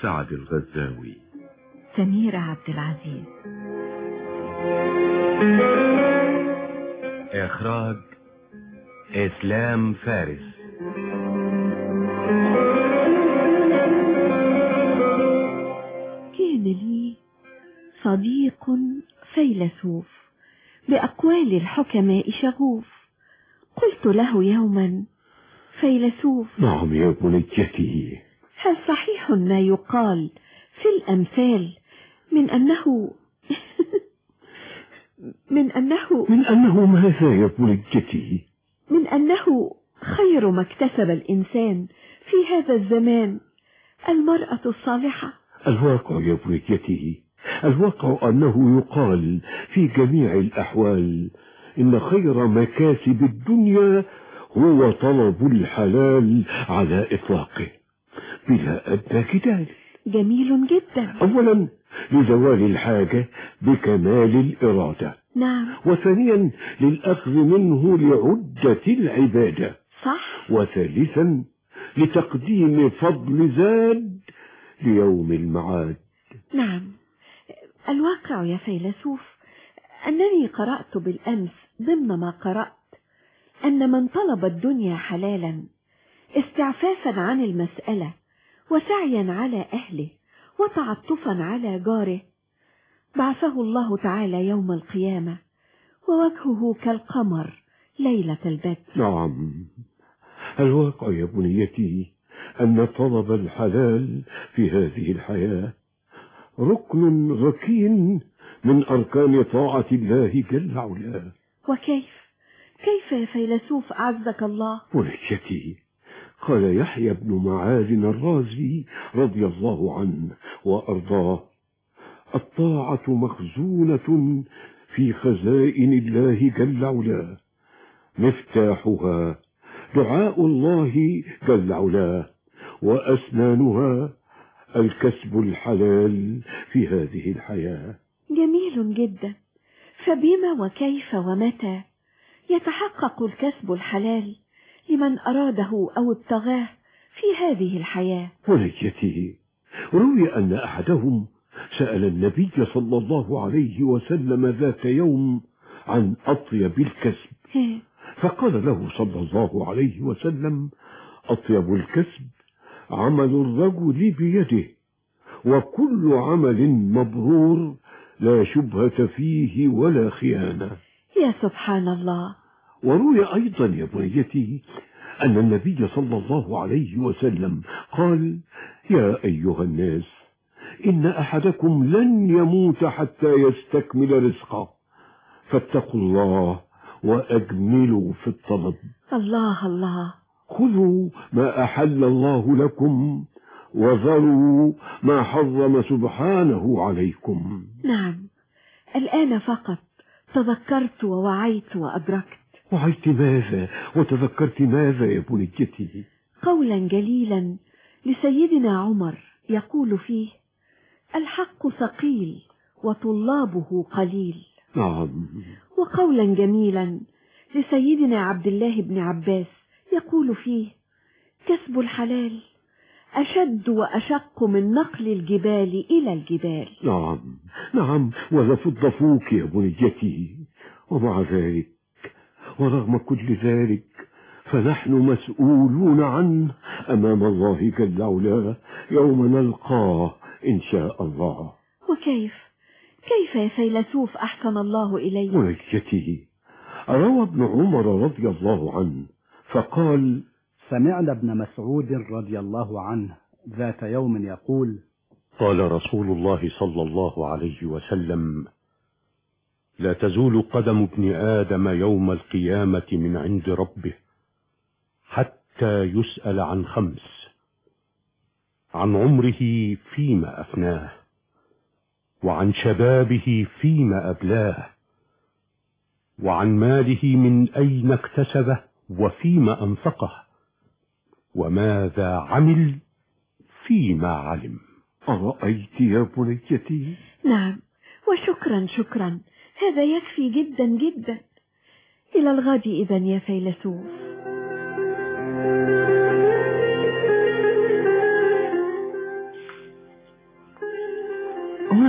سعد الغزاوي سميرة عبد العزيز إخراج إسلام فارس كان لي صديق فيلسوف بأقوال الحكماء شغوف قلت له يوما فيلسوف نعم يا بنيتي هل صحيح ما يقال في الأمثال من أنه من أنه من أنه ماذا يا بنيتي من أنه خير ما اكتسب الإنسان في هذا الزمان المرأة الصالحة الواقع يا بنيتي الواقع أنه يقال في جميع الأحوال إن خير مكاسب الدنيا هو طلب الحلال على إطلاقه بلا أدنى جدال جميل جدا أولا لزوال الحاجة بكمال الإرادة نعم وثانيا للأخذ منه لعدة العبادة صح وثالثا لتقديم فضل زاد ليوم المعاد نعم الواقع يا فيلسوف أنني قرأت بالأمس ضمن ما قرأت أن من طلب الدنيا حلالا استعفافا عن المسألة وسعيا على أهله وتعطفا على جاره بعثه الله تعالى يوم القيامة ووجهه كالقمر ليلة البدر نعم الواقع يا بنيتي أن طلب الحلال في هذه الحياة ركن ركين من أركان طاعة الله جل علاه وكيف كيف يا فيلسوف أعزك الله بنيتي قال يحيى بن معاذ الرازي رضي الله عنه وأرضاه الطاعة مخزونة في خزائن الله جل علاه مفتاحها دعاء الله جل علاه وأسنانها الكسب الحلال في هذه الحياة جميل جدا فبما وكيف ومتى يتحقق الكسب الحلال لمن أراده أو ابتغاه في هذه الحياة وليته روي أن أحدهم سأل النبي صلى الله عليه وسلم ذات يوم عن أطيب الكسب فقال له صلى الله عليه وسلم أطيب الكسب عمل الرجل بيده وكل عمل مبرور لا شبهة فيه ولا خيانة يا سبحان الله وروي أيضا يا بنيتي أن النبي صلى الله عليه وسلم قال يا أيها الناس إن أحدكم لن يموت حتى يستكمل رزقه فاتقوا الله وأجملوا في الطلب الله الله خذوا ما أحل الله لكم وذروا ما حرم سبحانه عليكم نعم الآن فقط تذكرت ووعيت وأدركت وعيت ماذا وتذكرت ماذا يا بنيتي قولا جليلا لسيدنا عمر يقول فيه الحق ثقيل وطلابه قليل نعم وقولا جميلا لسيدنا عبد الله بن عباس يقول فيه كسب الحلال أشد وأشق من نقل الجبال إلى الجبال نعم نعم ولفض فوك يا بنيتي ومع ذلك ورغم كل ذلك فنحن مسؤولون عنه أمام الله جل علاه يوم نلقاه إن شاء الله وكيف كيف يا فيلسوف أحسن الله إليك بنيتي روى ابن عمر رضي الله عنه فقال سمعنا ابن مسعود رضي الله عنه ذات يوم يقول قال رسول الله صلى الله عليه وسلم لا تزول قدم ابن آدم يوم القيامة من عند ربه حتى يسأل عن خمس عن عمره فيما أفناه وعن شبابه فيما أبلاه وعن ماله من أين اكتسبه وفيما أنفقه وماذا عمل فيما علم أرأيت يا بنيتي نعم وشكرا شكرا هذا يكفي جدا جدا إلى الغد إذا يا فيلسوف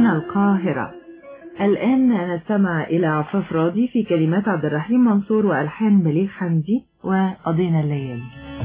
هنا القاهرة الآن نستمع إلى عفاف راضي في كلمات عبد الرحيم منصور وألحان بليغ حمدي وقضينا الليالي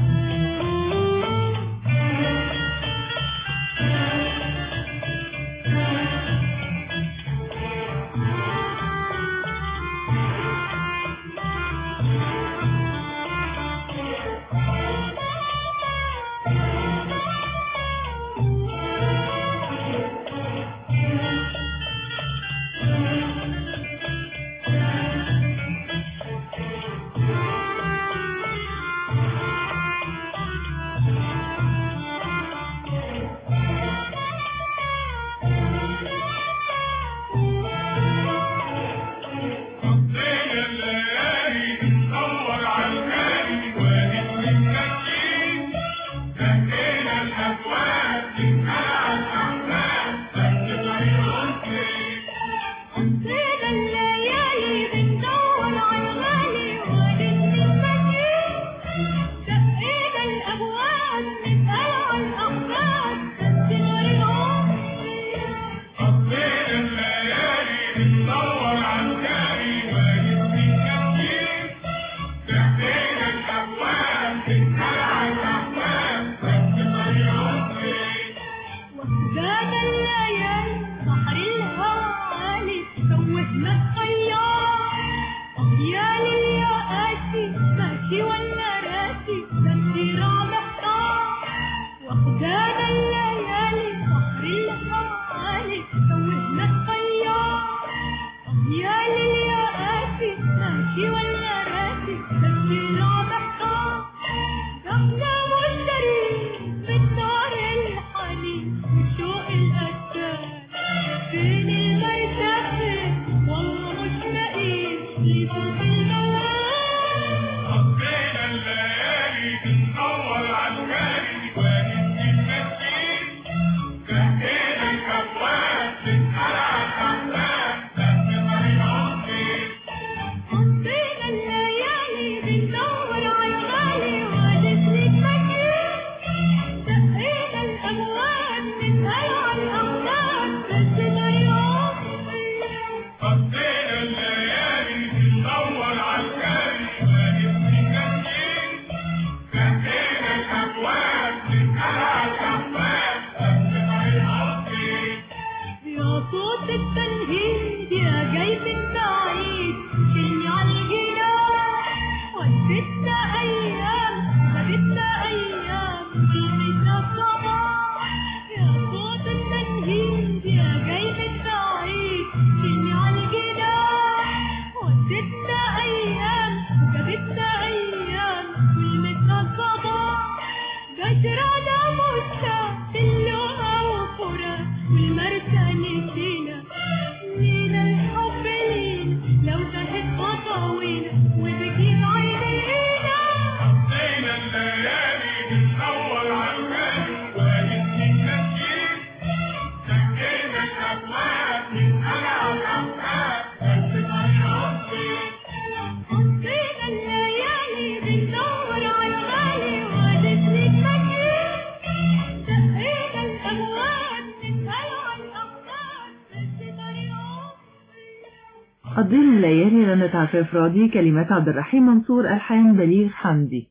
قضينا الليالي رنة عفاف راضي كلمات عبد الرحيم منصور ألحان بليغ حمدي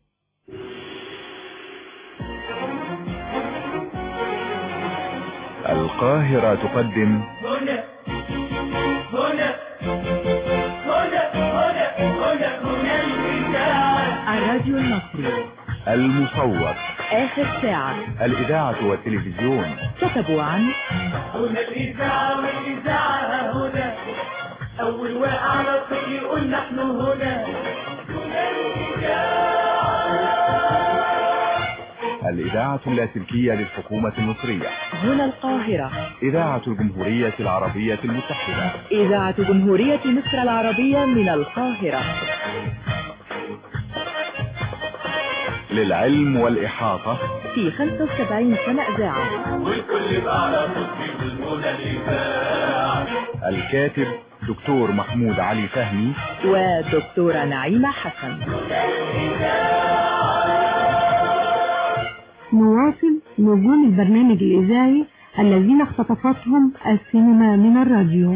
القاهرة تقدم هنا هنا هنا هنا هنا هنا الإذاعة الراديو المصري المصور آخر ساعة الإذاعة والتلفزيون كتبوا عن هنا الإذاعة والإذاعة هنا أول واقع على الطريق يقول نحن هنا هنا الإذاعة اللاسلكية للحكومة المصرية هنا القاهرة إذاعة الجمهورية العربية المتحدة إذاعة جمهورية مصر العربية من القاهرة للعلم والإحاطة في 75 سنة إذاعة والكل بقى على تصوير المنى الإذاعة الكاتب دكتور محمود علي فهمي ودكتورة نعيمة حسن نواصل نجوم البرنامج الإذاعي الذين اختطفتهم السينما من الراديو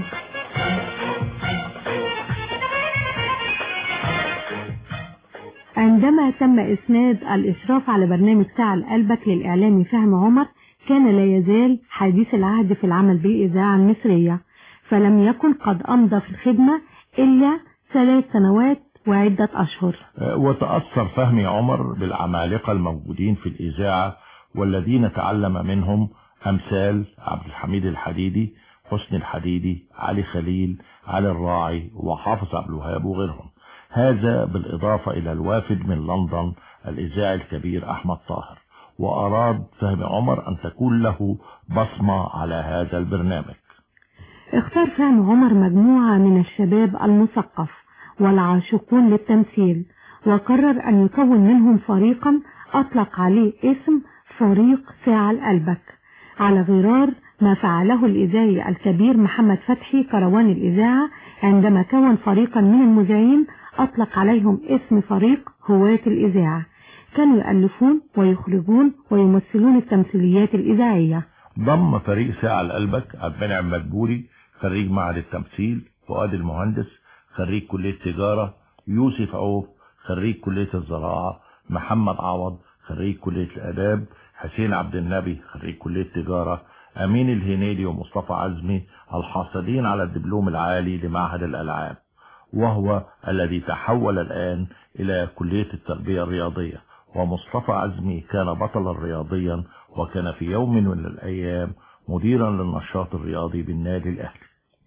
عندما تم إسناد الإشراف على برنامج ساعة لقلبك للإعلامي فهم عمر كان لا يزال حديث العهد في العمل بالإذاعة المصرية فلم يكن قد أمضى في الخدمة إلا ثلاث سنوات وعدة أشهر وتأثر فهمي عمر بالعمالقة الموجودين في الإذاعة والذين تعلم منهم أمثال عبد الحميد الحديدي حسن الحديدي علي خليل علي الراعي وحافظ عبد الوهاب وغيرهم هذا بالإضافة إلى الوافد من لندن الإذاعي الكبير أحمد طاهر وأراد فهم عمر أن تكون له بصمة على هذا البرنامج اختار فهم عمر مجموعة من الشباب المثقف والعاشقون للتمثيل وقرر أن يكون منهم فريقا أطلق عليه اسم فريق ساعة لقلبك على غرار ما فعله الإذاعي الكبير محمد فتحي كروان الإذاعة عندما كون فريقا من المذيعين أطلق عليهم اسم فريق هواة الإذاعة كانوا يألفون ويخرجون ويمثلون التمثيليات الإذاعية ضم فريق ساعة لقلبك عبد المنعم مدبولي خريج معهد التمثيل فؤاد المهندس خريج كلية تجارة يوسف عوف خريج كلية الزراعة محمد عوض خريج كلية الآداب حسين عبد النبي خريج كلية تجارة أمين الهنيدي ومصطفى عزمي الحاصلين على الدبلوم العالي لمعهد الألعاب وهو الذي تحول الآن إلى كلية التربية الرياضية ومصطفى عزمي كان بطلا رياضيا وكان في يوم من الأيام مديرا للنشاط الرياضي بالنادي الأهلي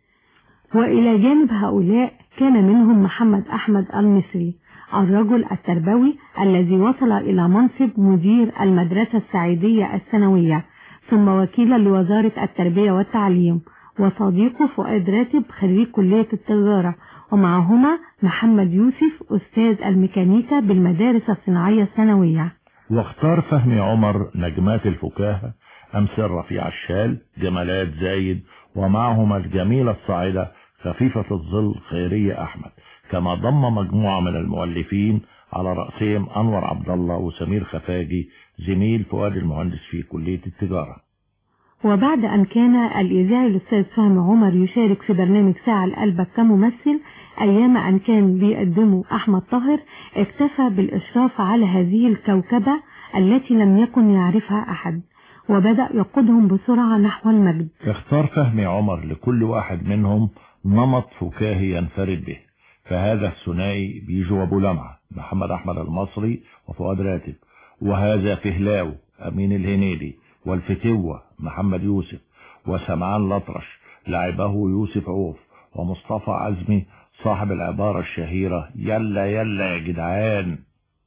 وإلى جانب هؤلاء كان منهم محمد أحمد المصري الرجل التربوي الذي وصل إلى منصب مدير المدرسة السعيدية الثانوية ثم وكيلا لوزارة التربية والتعليم وصديقه فؤاد راتب خريج كلية التجارة ومعهما محمد يوسف أستاذ الميكانيكا بالمدارس الصناعية الثانوية واختار فهمي عمر نجمات الفكاهة أمثال رفيع الشال جمالات زايد ومعهما الجميلة الصاعدة خفيفة الظل خيرية أحمد كما ضم مجموعة من المؤلفين على رأسهم أنور عبد الله وسمير خفاجي زميل فؤاد المهندس في كلية التجارة وبعد أن كان الإذاعي الأستاذ فهمي عمر يشارك في برنامج ساعة لقلبك كممثل أيام أن كان بيقدمه أحمد طاهر اكتفى بالإشراف على هذه الكوكبة التي لم يكن يعرفها أحد وبدأ يقودهم بسرعة نحو المجد اختار فهمي عمر لكل واحد منهم نمط فكاهي ينفرد به فهذا الثنائي بيجو أبو لمعة محمد أحمد المصري وفؤاد راتب وهذا فهلاو أمين الهنيدي والفتوة محمد يوسف وسمعان الأطرش لعبه يوسف عوف ومصطفى عزمي صاحب العبارة الشهيرة يلا يلا يا جدعان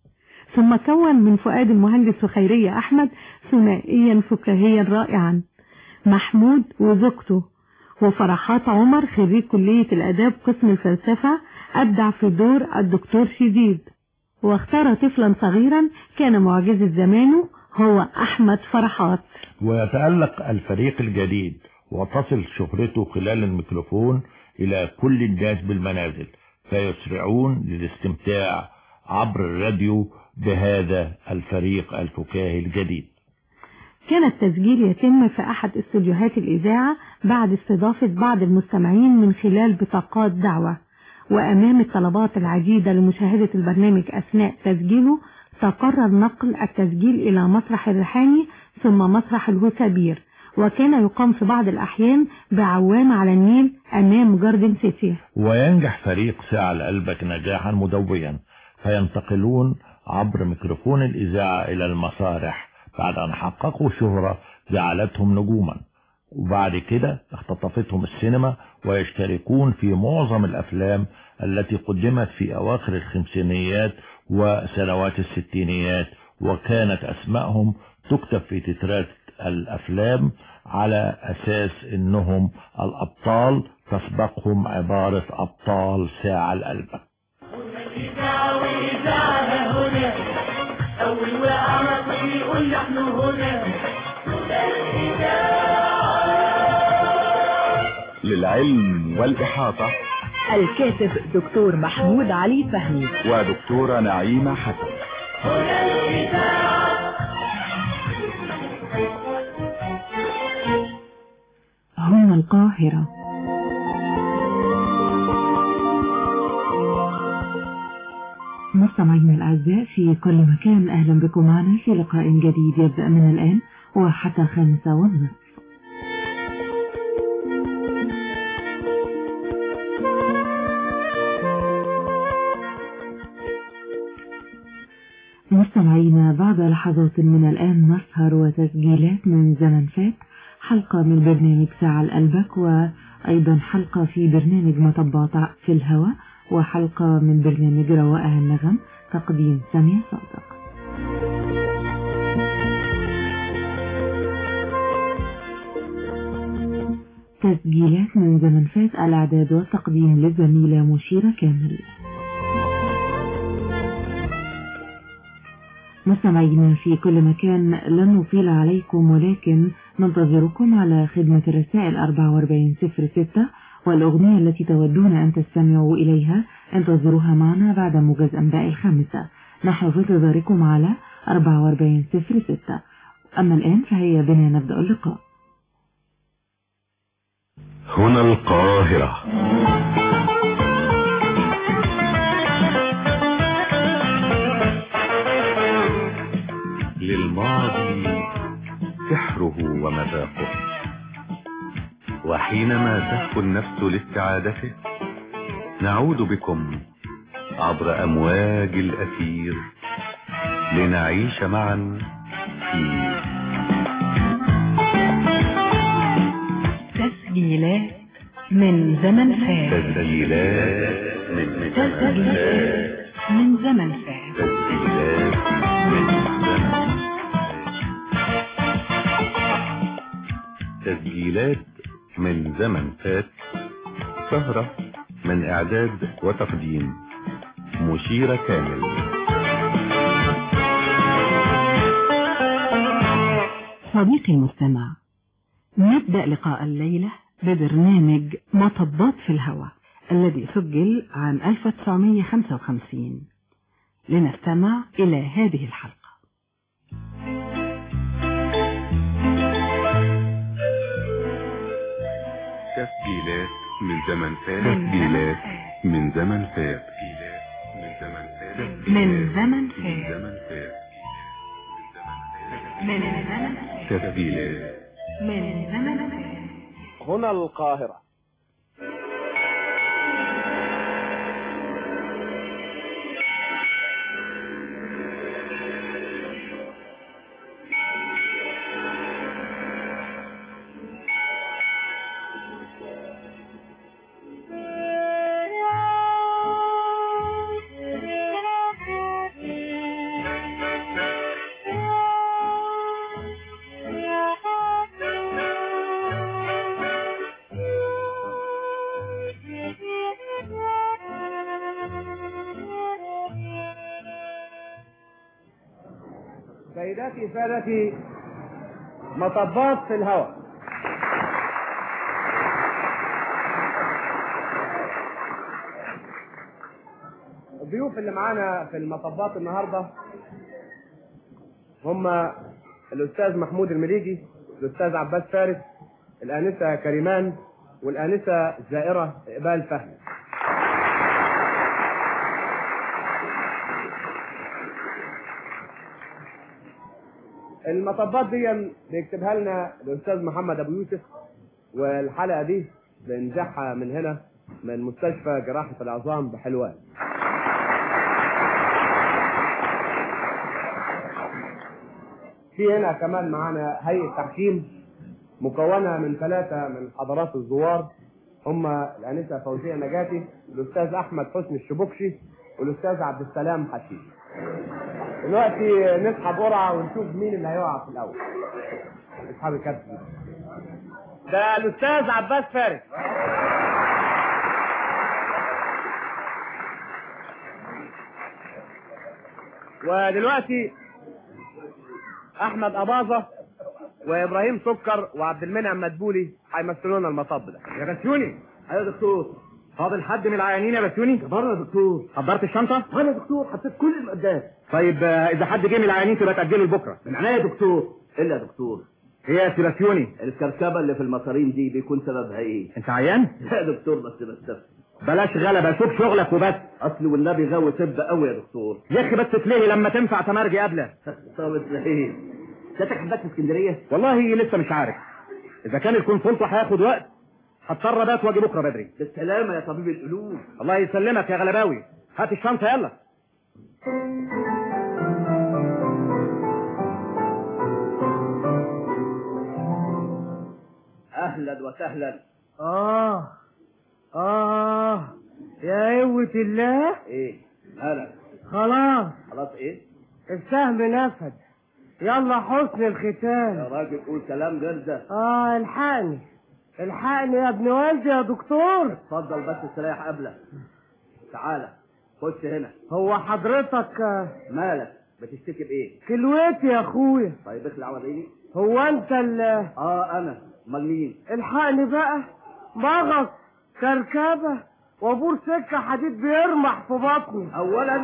ثم كون من فؤاد المهندس وخيرية أحمد ثنائيا فكاهيا رائعا محمود وزوجته وفرحات عمر خريج كلية الأداب قسم الفلسفة أبدع في دور الدكتور شديد واختار طفلا صغيرا كان معجزة زمانه هو أحمد فرحات ويتألق الفريق الجديد وتصل شهرته خلال الميكروفون إلى كل الناس بالمنازل فيسرعون للاستمتاع عبر الراديو بهذا الفريق الفكاهي الجديد كان التسجيل يتم في أحد استوديوهات الإذاعة بعد استضافة بعض المستمعين من خلال بطاقات دعوة وأمام الطلبات العديدة لمشاهدة البرنامج أثناء تسجيله تقرر نقل التسجيل إلى مسرح الريحاني ثم مسرح الوتابير وكان يقام في بعض الأحيان بعوام على النيل أمام جاردن سيتي وينجح فريق ساعة لقلبك نجاحا مدويا فينتقلون عبر ميكروفون الإذاعة إلى المسارح بعد أن حققوا شهرة جعلتهم نجوما وبعد كده اختطفتهم السينما ويشتركون في معظم الأفلام التي قدمت في أواخر الخمسينيات وسنوات الستينيات وكانت أسمائهم تكتب في تترات الأفلام على أساس أنهم الأبطال تسبقهم عبارة أبطال ساعة القلبة إذاعة وإذاعة هنا أول وقعة يقول نحن هنا للعلم والإحاطة الكاتب دكتور محمود علي فهمي ودكتورة نعيمة حسن هنا الإذاعة القاهرة مستمعينا الأعزاء في كل مكان أهلا بكم معنا في لقاء جديد يبدأ من الآن وحتى الخامسة والنصف مستمعينا بعد لحظات من الآن نسهر وتسجيلات من زمن فات حلقة من برنامج ساعة لقلبك وأيضا حلقة في برنامج مطبات في الهواء وحلقة من برنامج روائها النغم تقديم سامية صادق تسجيلات من زمن فات الإعداد والتقديم للزميلة مشيرة كامل مستمعينا في كل مكان لن نطيل عليكم ولكن ننتظركم على خدمة الرسائل 4406 والأغنية التي تودون أن تستمعوا إليها انتظروها معنا بعد موجز أنباء الخامسة نحن في انتظاركم على 4406 أما الآن فهيا بنا نبدأ اللقاء هنا القاهرة للماضي سحره ومذاقه وحينما تهفو النفس لاستعادته نعود بكم عبر أمواج الأثير لنعيش معا في تسجيلات من زمن فات تسجيلات من تسجيلات من زمن فات تسجيلات من زمن تسجيلات من زمن فات سهرة من إعداد وتقديم مشيرة كامل صديقي المستمع نبدأ لقاء الليلة ببرنامج مطبات في الهواء الذي سجل عام 1955 لنستمع إلى هذه الحلقة تسجيلات من زمن فات تسجيلات من زمن فات من زمن من فات زمن فات من زمن فات تسجيلات من زمن فات هنا القاهرة سيداتي سادتي مطبات في الهواء الضيوف اللي معانا في المطبات النهارده هم الاستاذ محمود المليجي الاستاذ عباس فارس الانسه كريمان والانسه الزائره اقبال فهمي المطبات دي بيكتبها لنا الاستاذ محمد ابو يوسف والحلقه دي بنجحها من هنا من مستشفى جراحه العظام بحلوان في هنا كمان معانا هيئه تحكيم مكونه من ثلاثه من حضرات الزوار هم الانسه فوزيه نجاتي الاستاذ احمد حسني الشبكشي والاستاذ عبد السلام حشيش دلوقتي نسحب قرعه ونشوف مين اللي هيقع في الاول اصحاب الكابتن ده الاستاذ عباس فارس ودلوقتي احمد اباظه وابراهيم سكر وعبد المنعم مدبولي هيمثلونا المطب ده يا بسيوني ايوه يا دكتور فاضل حد من العيانين يا بسيوني بره يا دكتور حضرت الشنطه انا يا دكتور حطيت كل المقدات طيب آه، اذا حد جه من العيانين تبقى تاجله لبكره من عينيا يا دكتور الا يا دكتور ايه يا سيباسيوني الكركبه اللي في المصارين دي بيكون سببها ايه انت عيان يا دكتور بس بستفسر بلاش غلبة شوف شغلك وبس اصل والنبي غاوي طب قوي يا دكتور يا اخي بس تلهي لما تنفع تمرجي قبله طب ازاي جاتك حبات في اسكندريه والله لسه مش عارف اذا كان الكونسلت هياخد وقت هضطر ابات واجي بكره بدري بالسلامه يا طبيب القلوب الله يسلمك يا غلباوي هات الشنطه يلا اهلا وسهلا اه اه يا قوة الله ايه هلا خلاص خلاص ايه السهم نفد يلا حسن يا الختام راجل قول كلام غير ده اه الحقني الحقني يا ابن والدي يا دكتور اتفضل بس استريح قبلك تعالى خش هنا هو حضرتك آه، مالك بتشتكي بايه كلوتي يا اخويا طيب اخلع وريني هو انت ال اه انا امال مين الحقني بقى مغص كركبة وابور سكة حديد بيرمح في بطني اولا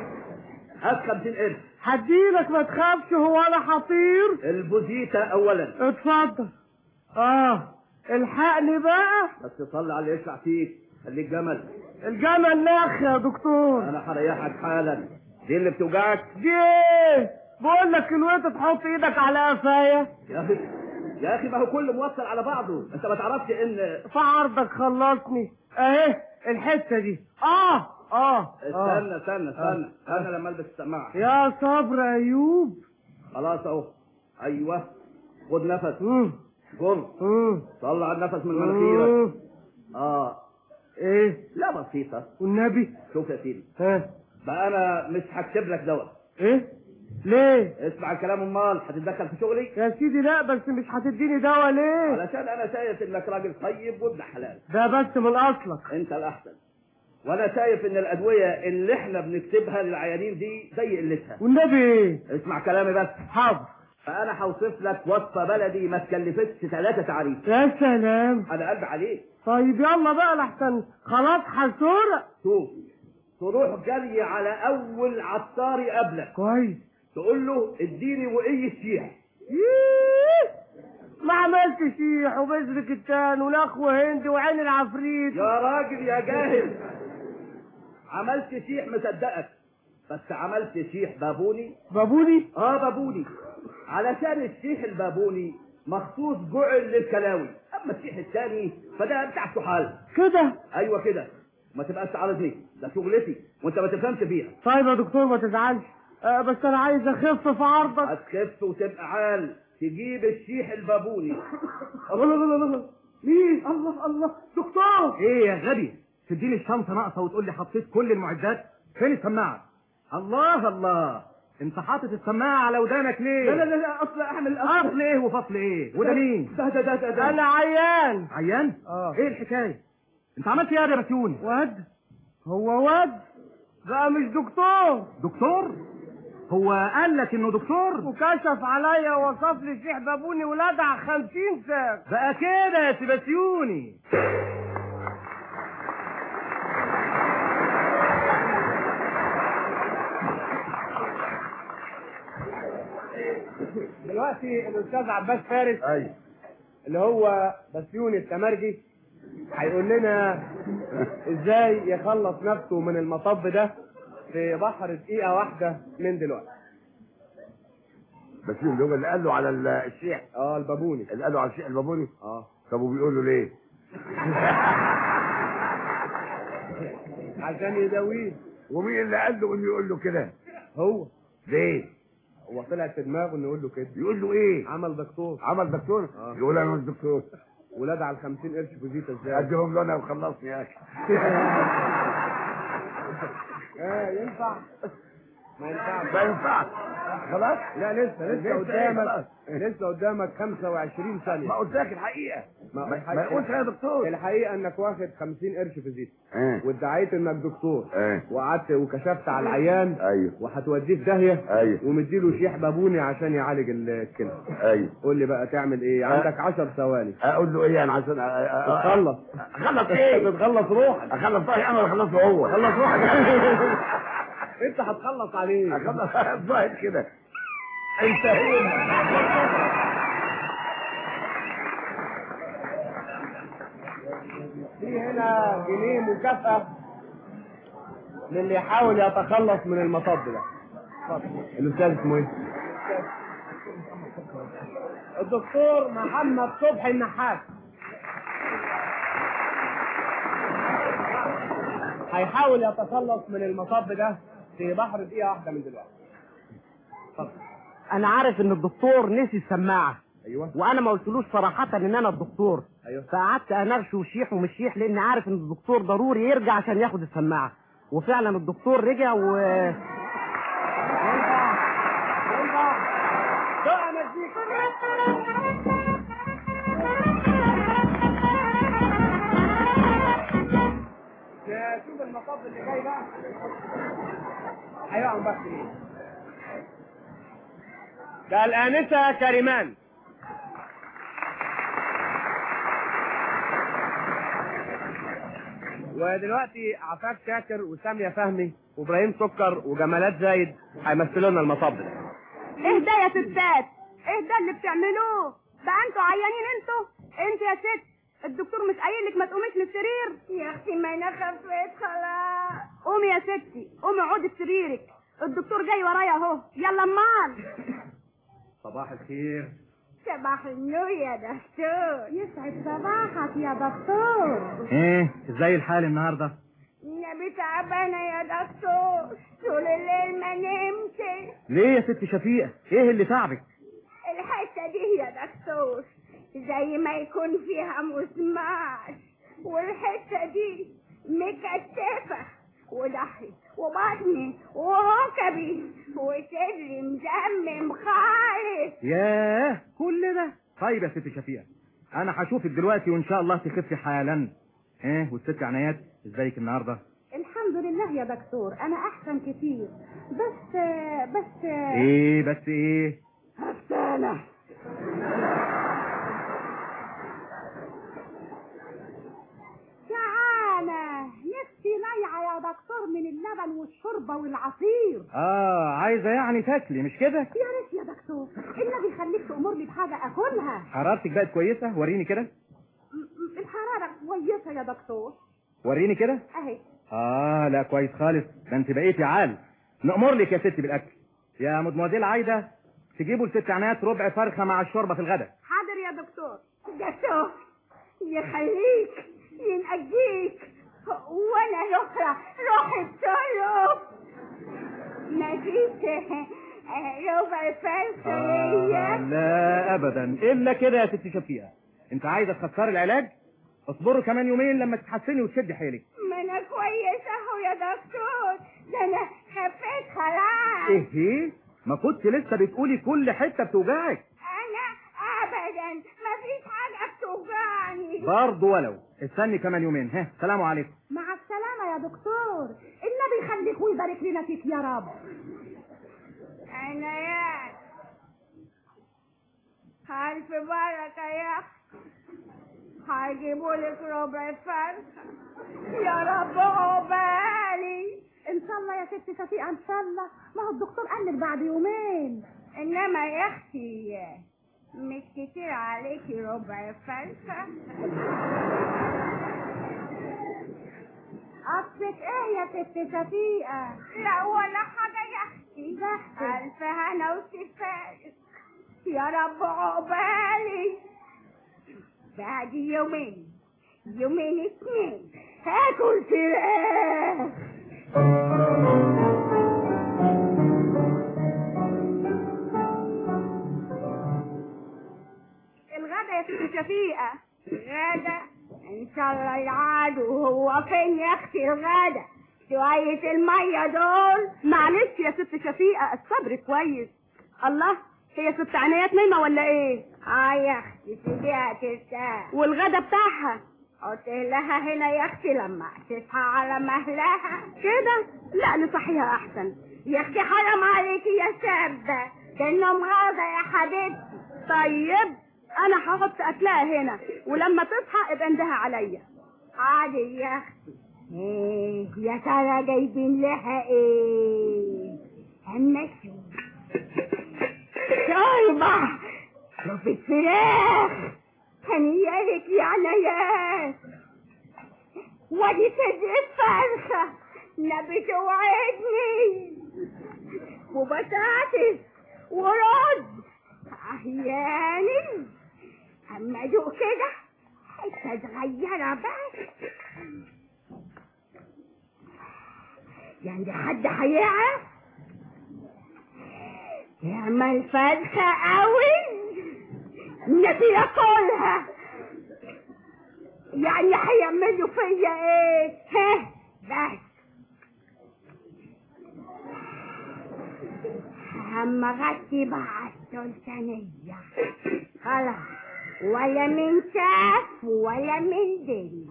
هات 50 قرش هديلك ما تخافش هو انا هطير البوزيتا اولا اتفضل اه الحقني بقى بس صلي على اللي يشفع فيك خليك جمل الجمل نخ يا دكتور انا هريحك حالا دي اللي بتوجعك دي ايه بقول لك الوقت تحط ايدك على قفايا يا اخي يا اخي ما هو كله موصل على بعضه انت ما تعرفش ان في عرضك خلصني اهي الحته دي اه اه اه استنى استنى استنى انا لما البس السماعه يا صبر يا ايوب خلاص اهو ايوه خد نفس مم. جر مم. طلع النفس من مناخيرك مم. اه ايه لا بسيطه والنبي شوف يا سيدي ها بقى انا مش هكتب لك دواء ايه ليه اسمع الكلام امال هتتدخل في شغلي يا سيدي لا بس مش هتديني دواء ليه علشان انا شايف انك راجل طيب وابن حلال ده بس من اصلك انت الاحسن وانا شايف ان الادويه اللي احنا بنكتبها للعيانين دي زي قلتها والنبي ايه اسمع كلامي بس حاضر فانا هوصف لك وصفه بلدي ما تكلفتش ثلاثه تعريف يا سلام انا قلب عليك طيب يلا بقى لحسن خلاص هسرق شوف تروح جري على اول عطار يقابلك كويس تقول له اديني وقي الشيح ييه. ما عملتش شيح وبذر كتان ونخوة هندي وعين العفريت يا راجل يا جاهل عملت شيح مصدقك بس عملت شيح بابوني بابوني اه بابوني علشان الشيح البابوني مخصوص جعل للكلاوي اما الشيح التاني فده بتاع السحال كده ايوه كده ما تبقاش تعرضني ده شغلتي وانت ما تفهمش فيها طيب يا دكتور ما تزعلش آه بس انا عايز اخف في عرضك هتخف وتبقى عال تجيب الشيح البابوني الله الله الله الله مين الله الله دكتور ايه يا غبي تديني الشنطه ناقصه وتقول لي حطيت كل المعدات فين السماعه الله الله انت حاطط السماعه على ودانك ليه لا لا لا اصل اعمل اصل ايه وفصل ايه وده مين ده ده ده ده, ده. انا عيان عيان اه ايه الحكايه انت عملت ايه يا بسيوني واد هو واد بقى مش دكتور دكتور هو قال لك انه دكتور وكشف عليا ووصف لي شيح بابوني ولدع خمسين ساق بقى كده يا سيباسيوني دلوقتي الاستاذ عباس فارس ايوه اللي هو بسيوني التمرجي هيقول لنا ازاي يخلص نفسه من المطب ده في بحر دقيقة واحدة من دلوقتي بس اللي هو اللي قال له على ال- الشيح اه البابوني اللي قال له على الشيح البابوني اه طب وبيقول له ليه؟ عشان يداويه ومين اللي قال له انه يقول له كده؟ هو ليه؟ هو طلع في دماغه انه يقول له كده يقول له ايه؟ عمل دكتور عمل دكتور؟ آه. يقول انا مش دكتور ولاد على ال 50 قرش في زيتا ازاي اديهم له انا وخلصني يا اخي اه ينفع ما ينفعش ما ينفعش خلاص؟ لا لسه لسه لسه إيه؟ قدامك خلاص. لسه قدامك 25 ثانية ما قلت لك الحقيقه ما, ما, ما يقولش يا دكتور الحقيقة انك واخد 50 قرش في زيت ايه وادعيت انك دكتور ايه وقعدت وكشفت على العيان ايوه وهتوديه في داهية ايوه ومديله شيح بابوني عشان يعالج الكلى ايوه قول لي بقى تعمل ايه عندك 10 ثواني اقول له ايه انا عشان أ- أ- أ- تخلص اخلص ايه؟ تتخلص روحك اخلص روحي انا ولا اخلصه هو؟ خلص روحك انت هتخلص عليه اخلص الظاهر كده انتهينا جنيه مكافأة للي يحاول يتخلص من المطب ده اتفضل. الأستاذ اسمه إيه؟ الدكتور محمد صبحي النحاس هيحاول يتخلص من المطب ده في بحر دقيقة واحدة من دلوقتي اتفضل. انا عارف ان الدكتور نسي السماعه ايوه وانا ما قلتلوش صراحه ان انا الدكتور ايوه فقعدت انرش وشيح ومشيح لاني عارف ان الدكتور ضروري يرجع عشان ياخد السماعه وفعلا الدكتور رجع و بقى مزيكا شوف المطب اللي جاي بقى هيقعوا بس ايه ده الآنسة كريمان ودلوقتي عفاف شاكر وسامية فهمي وابراهيم سكر وجمالات زايد هيمثلوا لنا المطب ده ايه ده يا ستات ايه ده اللي بتعملوه ده انتوا عيانين انتوا انت يا ست الدكتور مش قايل لك ما تقوميش من السرير يا اختي ما انا خفيت خلاص قومي يا ستي قومي اقعدي في سريرك الدكتور جاي ورايا اهو يلا امال صباح الخير صباح النور يا دكتور يسعد صباحك يا دكتور ايه ازاي الحال النهارده النبي تعبانه يا دكتور طول الليل ما نمتش ليه يا ست شفيقه ايه اللي تعبك الحته دي يا دكتور زي ما يكون فيها مسمار والحته دي مكتفه وضهري وبطني وركبي وصدري مزمم خالص ياه كل ده طيب يا ست شفيقه انا هشوفك دلوقتي وان شاء الله تخفي حالا ايه والست عنايات ازيك النهارده الحمد لله يا دكتور انا احسن كتير بس بس ايه بس ايه هفتانة جعانة نفسي نايعة يا دكتور من اللبن والشوربة والعصير اه عايزه يعني تاكلي مش كده يا ريت يا دكتور النبي يخليك تأمرني بحاجة أكلها حرارتك بقت كويسه وريني كده م- م- الحرارة كويسة يا دكتور وريني كده أهي اه لا كويس خالص ده انت بقيتي عال نأمر لك يا ستي بالاكل يا مدموزيل عايده تجيبوا لست عنايات ربع فرخه مع الشوربه في الغداء حاضر يا دكتور دكتور يخليك ينقجيك وانا الاخرى روح الطلب نسيت ربع فرخة آه ليا لا ابدا الا كده يا ست شفيقه انت عايزه تخسري العلاج اصبروا كمان يومين لما تتحسني وتشدي حيلك ما انا كويسة اهو يا دكتور ده انا خفيت خلاص ايه ايه ما كنت لسه بتقولي كل حته بتوجعك انا ابدا ما فيش حاجة بتوجعني برضه ولو استني كمان يومين ها سلام عليكم مع السلامة يا دكتور النبي يخليك ويبارك لنا فيك يا رب عنايات ألف بركة يا أخي هيجيبوا لك ربع فرخة يا رب عقبالي ان شاء الله يا ست شفيقة ان شاء الله ما هو الدكتور قال لك بعد يومين انما يا اختي مش كتير عليكي ربع فرخة قصدك ايه يا ست شفيقة لا ولا حاجة يا اختي الف هنا وشفاء يا رب عقبالي بعد يومين يومين اتنين هاكل فراخ الغدا يا ست شفيقة الغدا ان شاء الله يعادوا هو فين يا اختي الغدا شوية المية دول معلش يا ست شفيقة الصبر كويس الله هي ست عنايات نايمة ولا ايه؟ اه يا اختي سيبيها ترتاح والغدا بتاعها قلت لها هنا يا اختي لما تصحى على مهلها كده لا نصحيها احسن يا اختي حرام عليكي يا شابة ده النوم غدا يا حبيبتي طيب انا هحط اكلها هنا ولما تصحى ابقى اندها عليا عادي يا اختي ايه يا ترى جايبين لها ايه اما شوف شوربة شوفة فراخ هنيالك يا عنايات ودي صدر الفرخة نبي توعدني وبطاطس ورز أحياني أما أدوق كده حتة صغيرة بس يعني حد هيعرف يعمل فرخة قوي نبي ياكلها يعني هيعملوا فيا ايه ها بس اما غطي بقى السلطانية خلاص ولا من شاف ولا من دنيا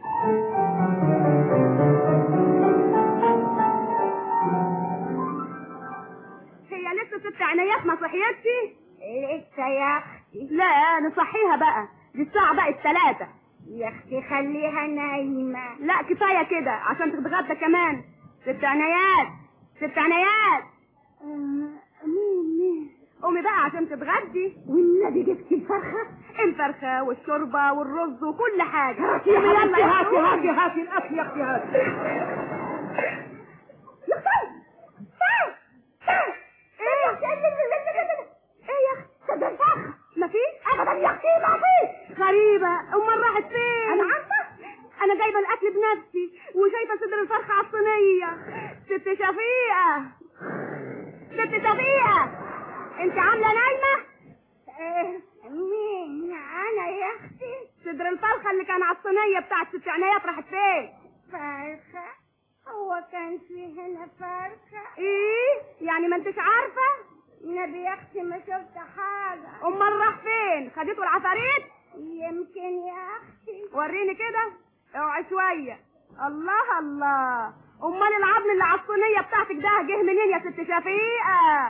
هي لسه ست عنايات ما صحيتش لسه يا اختي لا نصحيها بقى دي الساعة بقت ثلاثة يا اختي خليها نايمة لا كفاية كده عشان تتغدى كمان ست عنايات ست عنايات مين مين قومي بقى عشان تتغدي والنبي جبتي الفرخة الفرخة والشوربة والرز وكل حاجة هاتي يا هاتي هاتي هاتي هاتي الاكل يا اختي هاتي ايه يا اختي ده الفرخة مفيش ابدا يا اختي مفيش غريبة امال راحت فين انا عارفة انا جايبة الاكل بنفسي وشايفة صدر الفرخة على الصينية ست شفيقة ست شفيقة انت عاملة نايمة مين انا يا اختي صدر الفرخة اللي كان على الصينية بتاعت ست عنايات راحت فين فرخة هو كان في هنا فرخة ايه يعني ما انتش عارفة نبي يا اختي ما شفت حاجة امال راح فين خدته العفاريت يمكن يا اختي وريني كده اوعي شوية الله الله امال العظم اللي على الصينية بتاعتك ده جه منين يا ست شفيقة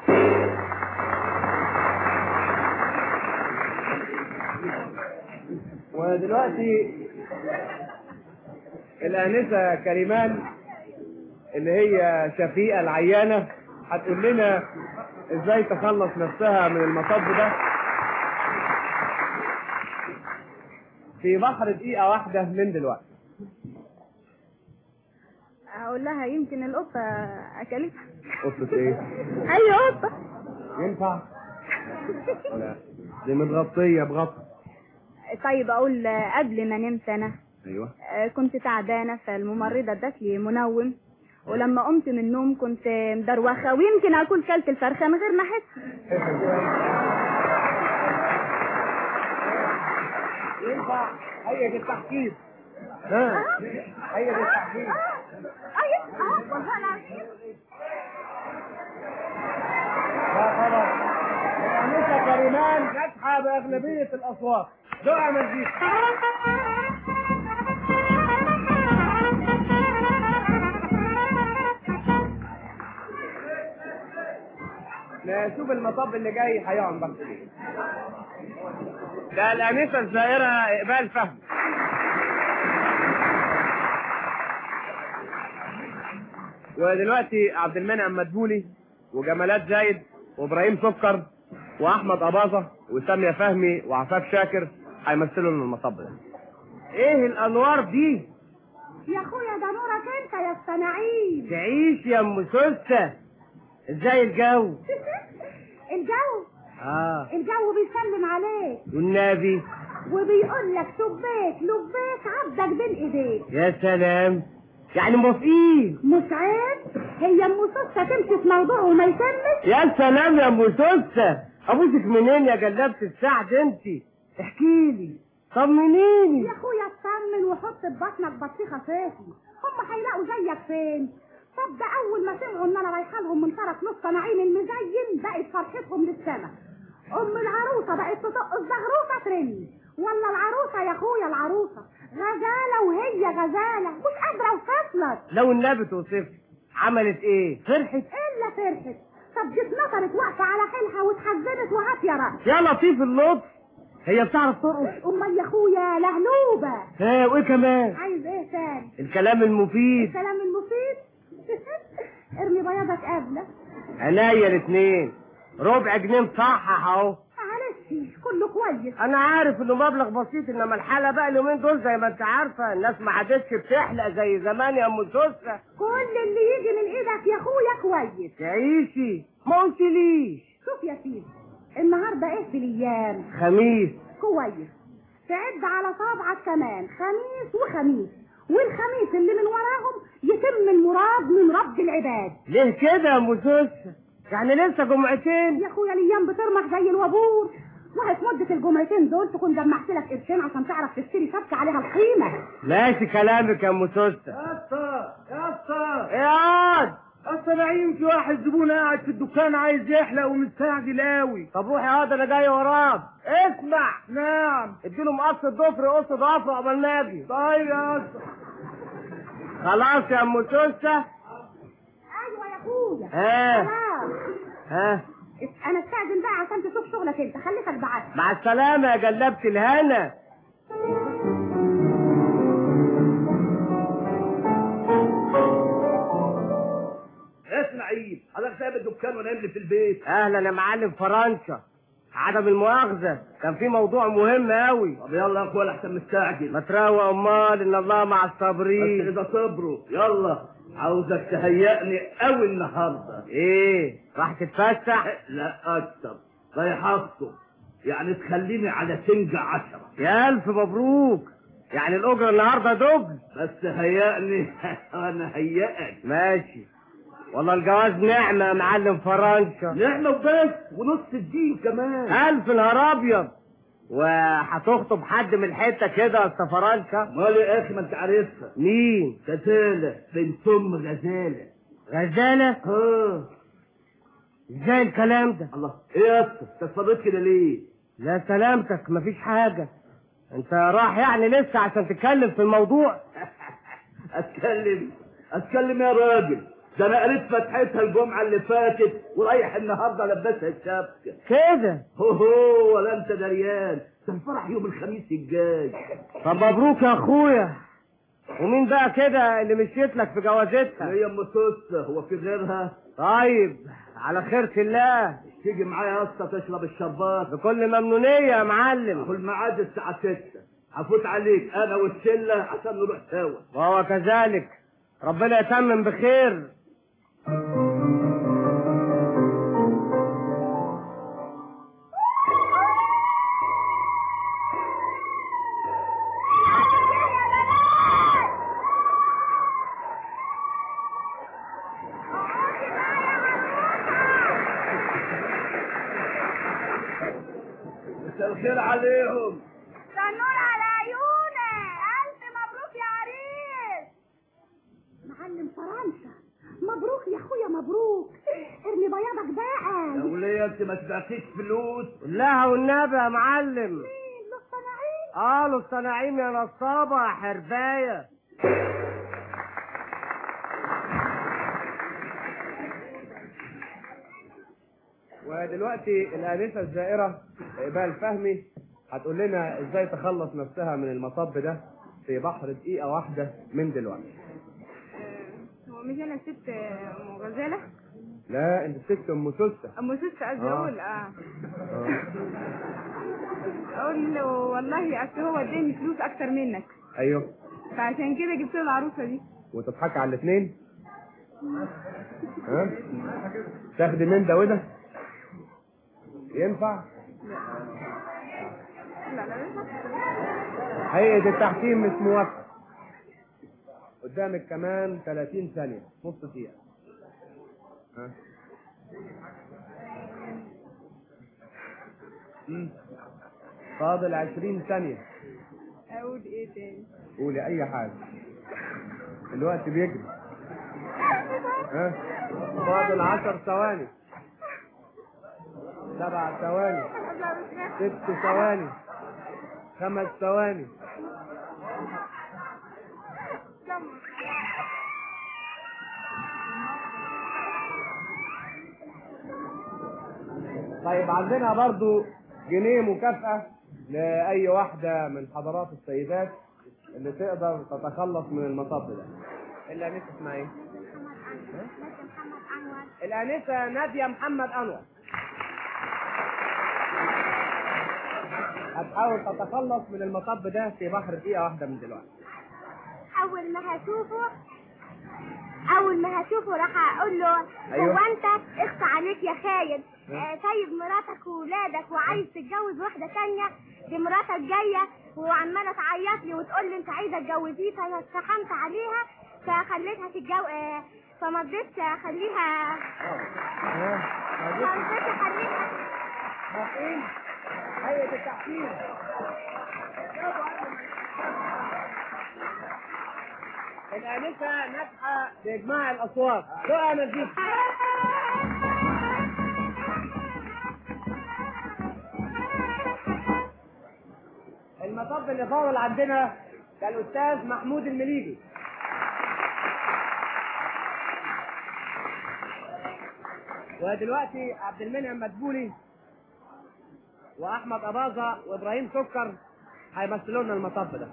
ودلوقتي الآنسة كريمان اللي هي شفيقة العيانة هتقول لنا ازاي تخلص نفسها من المطب ده في بحر دقيقة واحدة من دلوقتي اقول لها يمكن القطة اكلتها قطة ايه؟ اي قطة ينفع؟ لا دي متغطية بغطا طيب اقول قبل ما نمت انا ايوه آه، كنت تعبانة فالممرضة ادت لي منوم ولما قمت من النوم كنت مدروخة ويمكن اكون كلت الفرخة من غير ما احس ينفع هي التحكيم ها هي التحكيم ايوه والله العظيم لا خلاص الأنسة كريمان ناجحة بأغلبية الأصوات دعاء مزيكا نشوف المطب اللي جاي هيقعد بس ده الأنسة الزائرة إقبال فهمي ودلوقتي عبد المنعم مدبولي وجمالات زايد وابراهيم سكر واحمد اباظه وساميه فهمي وعفاف شاكر هيمثلوا لنا المطب ده ايه الانوار دي يا اخويا ده نورك انت يا الصناعين تعيش يا ام سوسه ازاي الجو الجو اه الجو بيسلم عليك والنبي وبيقول لك سبيك لبيك عبدك بين ايديك يا سلام يعني موافقين مش عيب هي ام سوسه تمشي في موضوع وما يتمش يا سلام يا ام سوسه ابوسك منين يا جلابه السعد انت احكي لي طمنيني يا اخويا اطمن وحط في بطنك بطيخه صيفي هم هيلاقوا زيك فين طب ده اول ما سمعوا ان انا رايحه لهم من طرف نص نعيم المزين بقت فرحتهم للسما ام العروسه بقت تطق الزغروطه ترن ولا العروسه يا اخويا العروسه غزاله وهي غزاله مش قادره وفصلت لو النبي توصف عملت ايه فرحت الا فرحت طب دي اتنطرت واقفه على حيلها واتحزنت وهات يا رأس يا لطيف اللطف هي بتعرف ترقص امال يا اخويا لهلوبه ها وايه كمان عايز ايه تاني الكلام المفيد الكلام المفيد ارمي بياضك قبله عينيا الاثنين ربع جنيه مصحح اهو معلش تخافش كله كويس انا عارف انه مبلغ بسيط انما الحاله بقى اليومين دول زي ما انت عارفه الناس ما عادتش بتحلق زي زمان يا ام سوسه كل اللي يجي من ايدك يا اخويا كويس تعيشي ما قلتليش شوف يا سيدي النهارده ايه في الايام خميس كويس تعد على صابعك كمان خميس وخميس والخميس اللي من وراهم يتم المراد من رب العباد ليه كده يا ام سوسه يعني لسه جمعتين يا اخويا الايام بترمح زي الوابور وهي في مدة الجمعتين دول تكون جمعت لك قرشين عشان تعرف تشتري شبكة عليها القيمة ماشي كلامك يا ام سوسه يا اسطى يا اسطى يا عاد اسطى نعيم في واحد زبون قاعد في الدكان عايز يحلق ومستعجل قوي طب روح يا عاد انا جاي وراك اسمع نعم اديله مقص الضفر قص ضفر قبل ما اجي طيب يا اسطى خلاص يا ام سوسه ايوه يا اخويا ها خلاص ها انا استاذن بقى عشان تشوف شغلك انت خليك بعد مع السلامه يا جلبت الهنا اسمع عيب حضرتك سايب الدكان ونايم لي في البيت اهلا يا معلم فرنسا عدم المؤاخذة كان في موضوع مهم قوي طب يلا يا اخويا احسن مستعجل ما تروق امال ان الله مع بس الصابرين اذا صبروا يلا عاوزك تهيئني قوي النهارده ايه راح تتفسح لا اكتر رايح افطر يعني تخليني على سنجة عشرة يا الف مبروك يعني الاجره النهارده دبل بس هيئني وانا هيئك ماشي والله الجواز نعمه يا معلم فرنسا نعمة وبس ونص الدين كمان الف نهار ابيض وهتخطب حد من الحته كده يا أسطى فرنسا مالي يا اخي ما انت عارفها مين غزالة بنت ام غزالة غزاله اه ازاي الكلام ده الله ايه يا اسطى انت اتصرفت كده ليه لا سلامتك مفيش حاجه انت راح يعني لسه عشان تتكلم في الموضوع اتكلم اتكلم يا راجل ده انا قريت فتحتها الجمعه اللي فاتت ورايح النهارده لبسها الشبكه كده هو هو ولا انت دريان ده الفرح يوم الخميس الجاي طب مبروك يا اخويا ومين بقى كده اللي مشيت لك في جوازتها هي ام سوسه هو في غيرها طيب على خيرة الله تيجي معايا يا اسطى تشرب الشربات بكل ممنونية يا معلم كل ميعاد الساعه 6 هفوت عليك انا والشله عشان نروح سوا وهو كذلك ربنا يتمم بخير مساء الخير عليهم النور على عيونك الف مبروك يا عريس معلم فرنسا مبروك يا اخويا مبروك ارمي بياضك بقى يا وليه انت ما تبعتيش فلوس لا والنبي يا معلم مين للصناعين اه له الصناعيم يا نصابة يا حرباية ودلوقتي الآنسة الزائرة إقبال فهمي هتقول لنا إزاي تخلص نفسها من المطب ده في بحر دقيقة واحدة من دلوقتي هو مش انا ست ام غزاله لا أنت ست أم سوسة ام ست قصدي آه. اقول اه آه. اقول له والله اصل هو اداني فلوس اكتر منك أيوه فعشان كده جبت له العروسه دي وتضحكي على الاثنين ها تاخدي من ده وده ينفع لا لا هيئة التحكيم مش موافقة قدامك كمان 30 ثانية نص دقيقة ها مم. فاضل 20 ثانية اقول ايه تاني قولي أي حاجة الوقت بيجري ها فاضل 10 ثواني سبع ثواني ست ثواني خمس ثواني طيب عندنا برضو جنيه مكافأة لأي واحدة من حضرات السيدات اللي تقدر تتخلص من المطب ده الأنسة اسمها ايه؟ الأنسة نادية محمد أنور هتحاول تتخلص من المطب ده في بحر دقيقة واحدة من دلوقتي اول ما هشوفه اول ما هشوفه راح اقول له أيوه. هو انت اخصى عليك يا خاين آه، سايب مراتك وولادك وعايز تتجوز واحده تانية دي مراتك جايه وعماله تعيط لي وتقول لي انت عايزه تجوزيه فانا اتشحنت عليها فخليتها تتجوز آه، فما رضيتش اخليها ما رضيتش اخليها موافقين؟ هيئة التحكيم الآنسة ناجحة بإجماع الأصوات رؤى مزيكا المطب اللي فاضل عندنا كان الأستاذ محمود المليجي ودلوقتي عبد المنعم مدبولي واحمد اباظه وابراهيم سكر هيمثلوا لنا المطب ده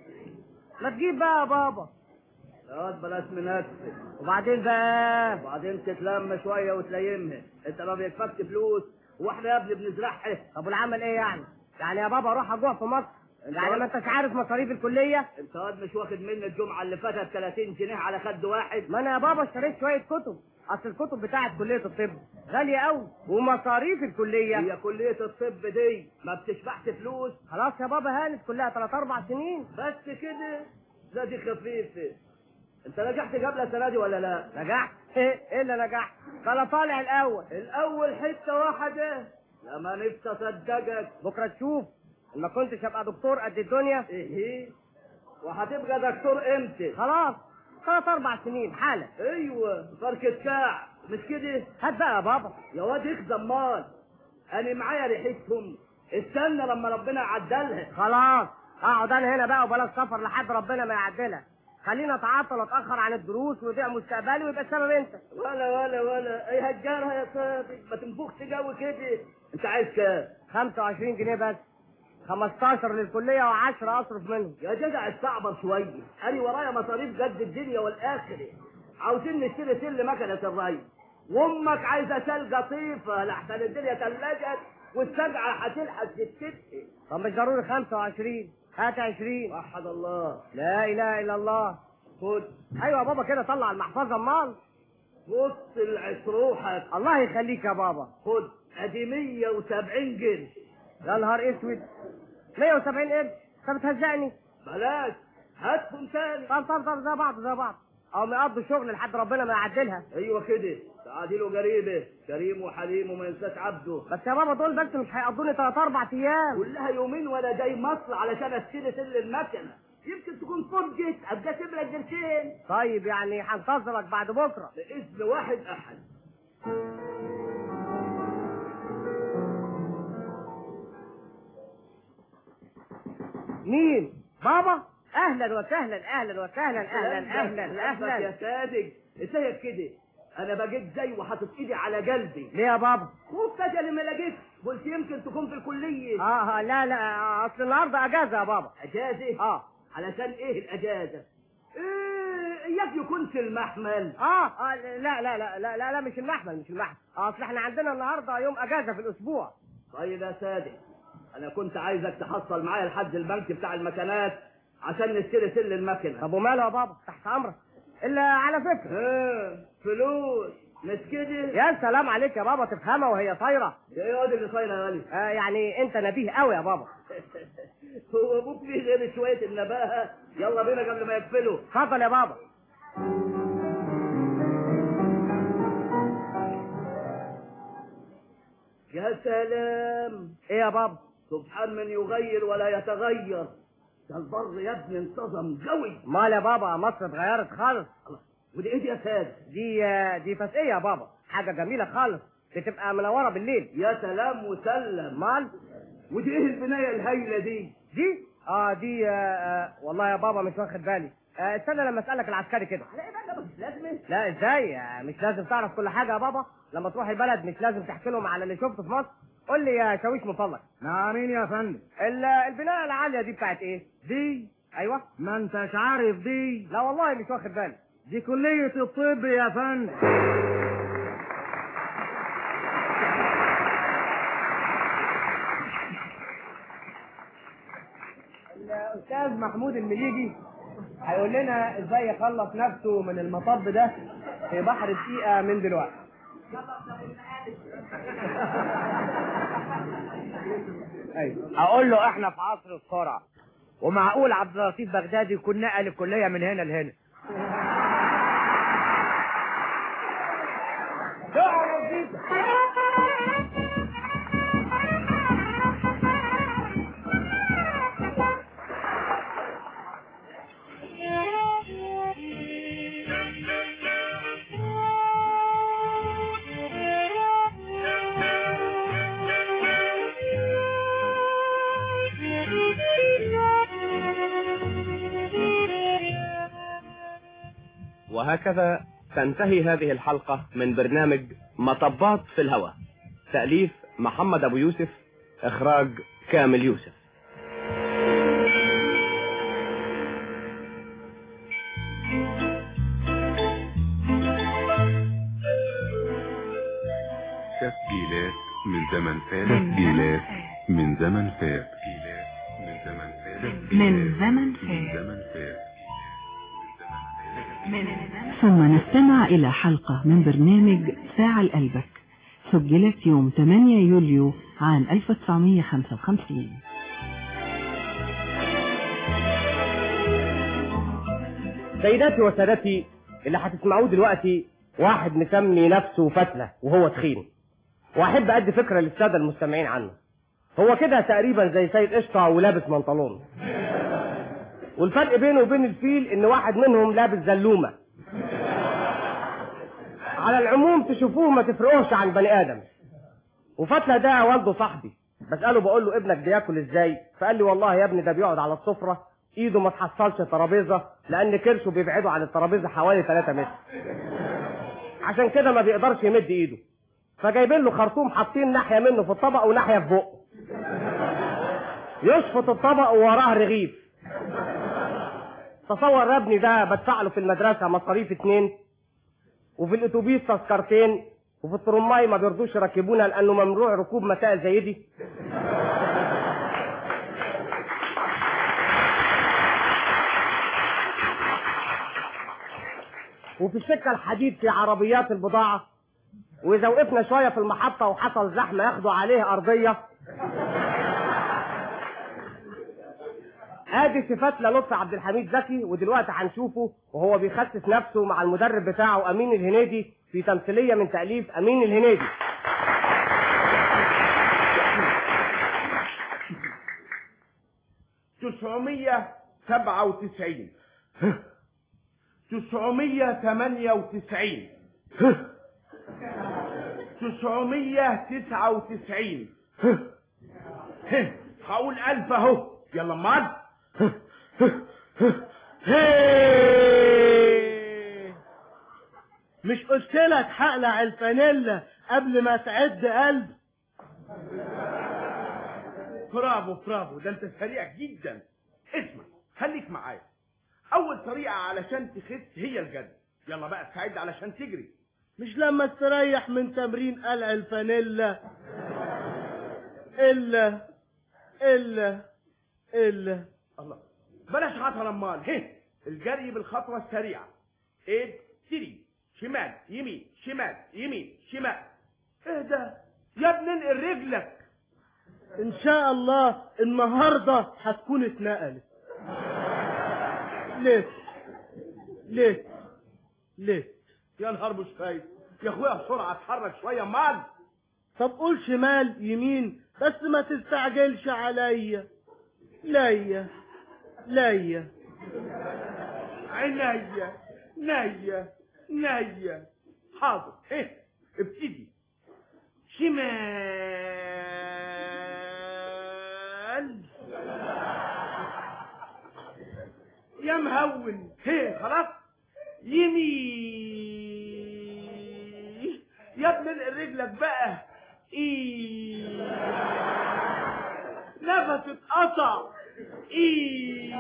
ما تجيب بقى يا بابا ياض بلاش من نفسك وبعدين بقى وبعدين تتلم شويه وتليمها انت ما بيكفكش فلوس واحنا يا ابني بنزرعها طب والعمل ايه يعني؟ يعني يا بابا اروح اجوع في مصر يعني ما انتش عارف مصاريف الكليه انت واد مش واخد مني الجمعه اللي فاتت 30 جنيه على خد واحد ما انا يا بابا اشتريت شويه كتب اصل الكتب بتاعت كليه الطب غاليه قوي ومصاريف الكليه هي كليه الطب دي ما بتشبعش فلوس خلاص يا بابا هانت كلها 3 4 سنين بس كده لا دي خفيفه انت نجحت قبل السنه دي ولا لا نجحت ايه ايه اللي نجحت ده انا طالع الاول الاول حته واحده لما نفسي اصدقك بكره تشوف إن ما كنتش ابقى دكتور قد الدنيا ايه وهتبقى دكتور امتى خلاص ثلاث اربع سنين حالا ايوه فركة كاع مش كده هات بقى يا بابا يا واد اخزى مال انا معايا ريحتهم استنى لما ربنا يعدلها خلاص اقعد انا هنا بقى وبلاش سفر لحد ربنا ما يعدلها خلينا اتعطل واتاخر عن الدروس ويضيع مستقبلي ويبقى السبب انت ولا ولا ولا اي هجارها يا صاحبي ما تنفخش جو كده انت عايز كام 25 جنيه بس 15 للكليه و10 اصرف منهم يا جدع استعبر شويه انا ورايا مصاريف قد الدنيا والاخره عاوزين نشتري سل مكنه الري وامك عايزه سل قطيفه لحسن الدنيا تلجت والسجعه هتلحق تتكتك طب مش ضروري 25 هات 20 وحد الله لا اله الا الله خد ايوه يا بابا كده طلع المحفظه امال بص العسروحك الله يخليك يا بابا خد ادي 170 قرش يا نهار اسود 170 قرش انت بتهزقني بلاش هاتهم تاني طب طب طب زي بعض زي بعض او يقضوا شغل لحد ربنا ما يعدلها ايوه كده تعادله قريبه كريم وحليم وما ينساش عبده بس يا بابا دول بس مش هيقضوني ثلاث اربع ايام كلها يومين ولا جاي مصر علشان اشتري سل المكنه يمكن تكون فرجت ابقى اسيب لك قرشين طيب يعني هنتظرك بعد بكره باذن واحد احد مين بابا اهلا وسهلا اهلا وسهلا اهلا اهلا للأسف يا اهلا صادق ازيك كده انا بقيت زي وحاطط ايدي على قلبي ليه يا بابا خفت اجل ما لقيتش قلت يمكن تكون في الكليه اه آه، لا لا اصل النهارده اجازه يا بابا اجازه اه علشان ايه الاجازه ايه اياك يكون في المحمل اه اه لا لا لا لا لا, لا مش المحمل مش المحمل آه، اصل احنا عندنا النهارده يوم اجازه في الاسبوع طيب يا صادق انا كنت عايزك تحصل معايا لحد البنك بتاع المكانات عشان نشتري سل المكنه طب وماله يا بابا تحت امرك الا على فكره اه فلوس مش كده يا سلام عليك يا بابا تفهمها وهي طايره ايه يا واد اللي صايره يا غالي آه يعني انت نبيه قوي يا بابا هو ابوك فيه غير شويه النباهه يلا بينا قبل ما يقفلوا اتفضل يا بابا يا سلام ايه يا بابا سبحان من يغير ولا يتغير ده البر يا ابني انتظم قوي مال يا بابا مصر اتغيرت خالص ودي ايه دي يا ساد دي آه، دي فسقيه يا بابا حاجه جميله خالص بتبقى منوره بالليل يا سلام وسلم مال ودي ايه البنايه الهايله دي دي اه دي آه آه والله يا بابا مش واخد بالي آه استنى لما اسالك العسكري كده لا بقى مش لازم لا ازاي آه مش لازم تعرف كل حاجه يا بابا لما تروح البلد مش لازم تحكي لهم على اللي شفته في مصر قول لي يا شاويش من فضلك نعمين يا فندم ال- البنايه العاليه دي بتاعت ايه دي ايوه ما انتش عارف دي لا والله مش واخد بالي دي كلية الطب يا فندم الاستاذ محمود المليجي هيقول لنا ازاي يخلص نفسه من المطب ده في بحر دقيقه من دلوقتي ايوه اقول له احنا في عصر السرعه ومعقول عبد اللطيف بغدادي يكون نقل الكليه من هنا لهنا وهكذا تنتهي هذه الحلقة من برنامج مطبات في الهواء تأليف محمد أبو يوسف إخراج كامل يوسف تسجيلات من زمن فات تسجيلات من زمن فات تسجيلات من زمن فات من زمن من فات زمن فات ثم نستمع إلى حلقة من برنامج فاعل قلبك سجلت يوم 8 يوليو عام 1955 سيداتي وسادتي اللي هتسمعوه دلوقتي واحد مسمي نفسه فتلة وهو تخين واحب ادي فكرة للسادة المستمعين عنه هو كده تقريبا زي سيد قشطة ولابس بنطلون والفرق بينه وبين الفيل ان واحد منهم لابس زلومة على العموم تشوفوه ما تفرقوش عن بني ادم وفتلة ده والده صاحبي بسأله بقول له ابنك بياكل ازاي فقال لي والله يا ابني ده بيقعد على السفرة ايده ما تحصلش ترابيزة لان كرشه بيبعده عن الترابيزة حوالي 3 متر عشان كده ما بيقدرش يمد ايده فجايبين له خرطوم حاطين ناحية منه في الطبق وناحية في بقه يشفط الطبق ووراه رغيف تصور يا ابني ده بدفع له في المدرسة مصاريف اتنين وفي الاتوبيس تذكرتين وفي الترماي ما بيرضوش يركبونا لانه ممنوع ركوب مسائل زي دي وفي السكه الحديد في عربيات البضاعه واذا وقفنا شويه في المحطه وحصل زحمه ياخدوا عليه ارضيه ادي صفات لطفي عبد الحميد زكي ودلوقتي هنشوفه وهو بيخسس نفسه مع المدرب بتاعه امين الهنيدي في تمثيليه من تاليف امين الهنيدي تسعمية سبعة وتسعين تسعمية ثمانية وتسعين تسعمية تسعة وتسعين هقول ألف أهو يلا مال مش قلت لك هقلع الفانيلا قبل ما تعد قلب برافو برافو ده انت سريع جدا اسمع خليك معايا اول طريقة علشان تخس هي الجري يلا بقى استعد علشان تجري مش لما تريح من تمرين قلع الفانيلا الا الا الا الله بلاش عطر امال هه الجري بالخطوة السريعة ابتدي شمال يمين شمال يمين شمال اهدى يا ابني انقل رجلك ان شاء الله النهارده هتكون اتنقلت ليه ليه ليه يا نهار مش فايت يا اخويا بسرعة اتحرك شوية مال طب قول شمال يمين بس ما تستعجلش عليا ليا ليا عينيا نية نية حاضر ايه ابتدي شمال يا مهون هي خلاص يمين يا ابني انقل رجلك بقى ايه نفس اتقطع ايه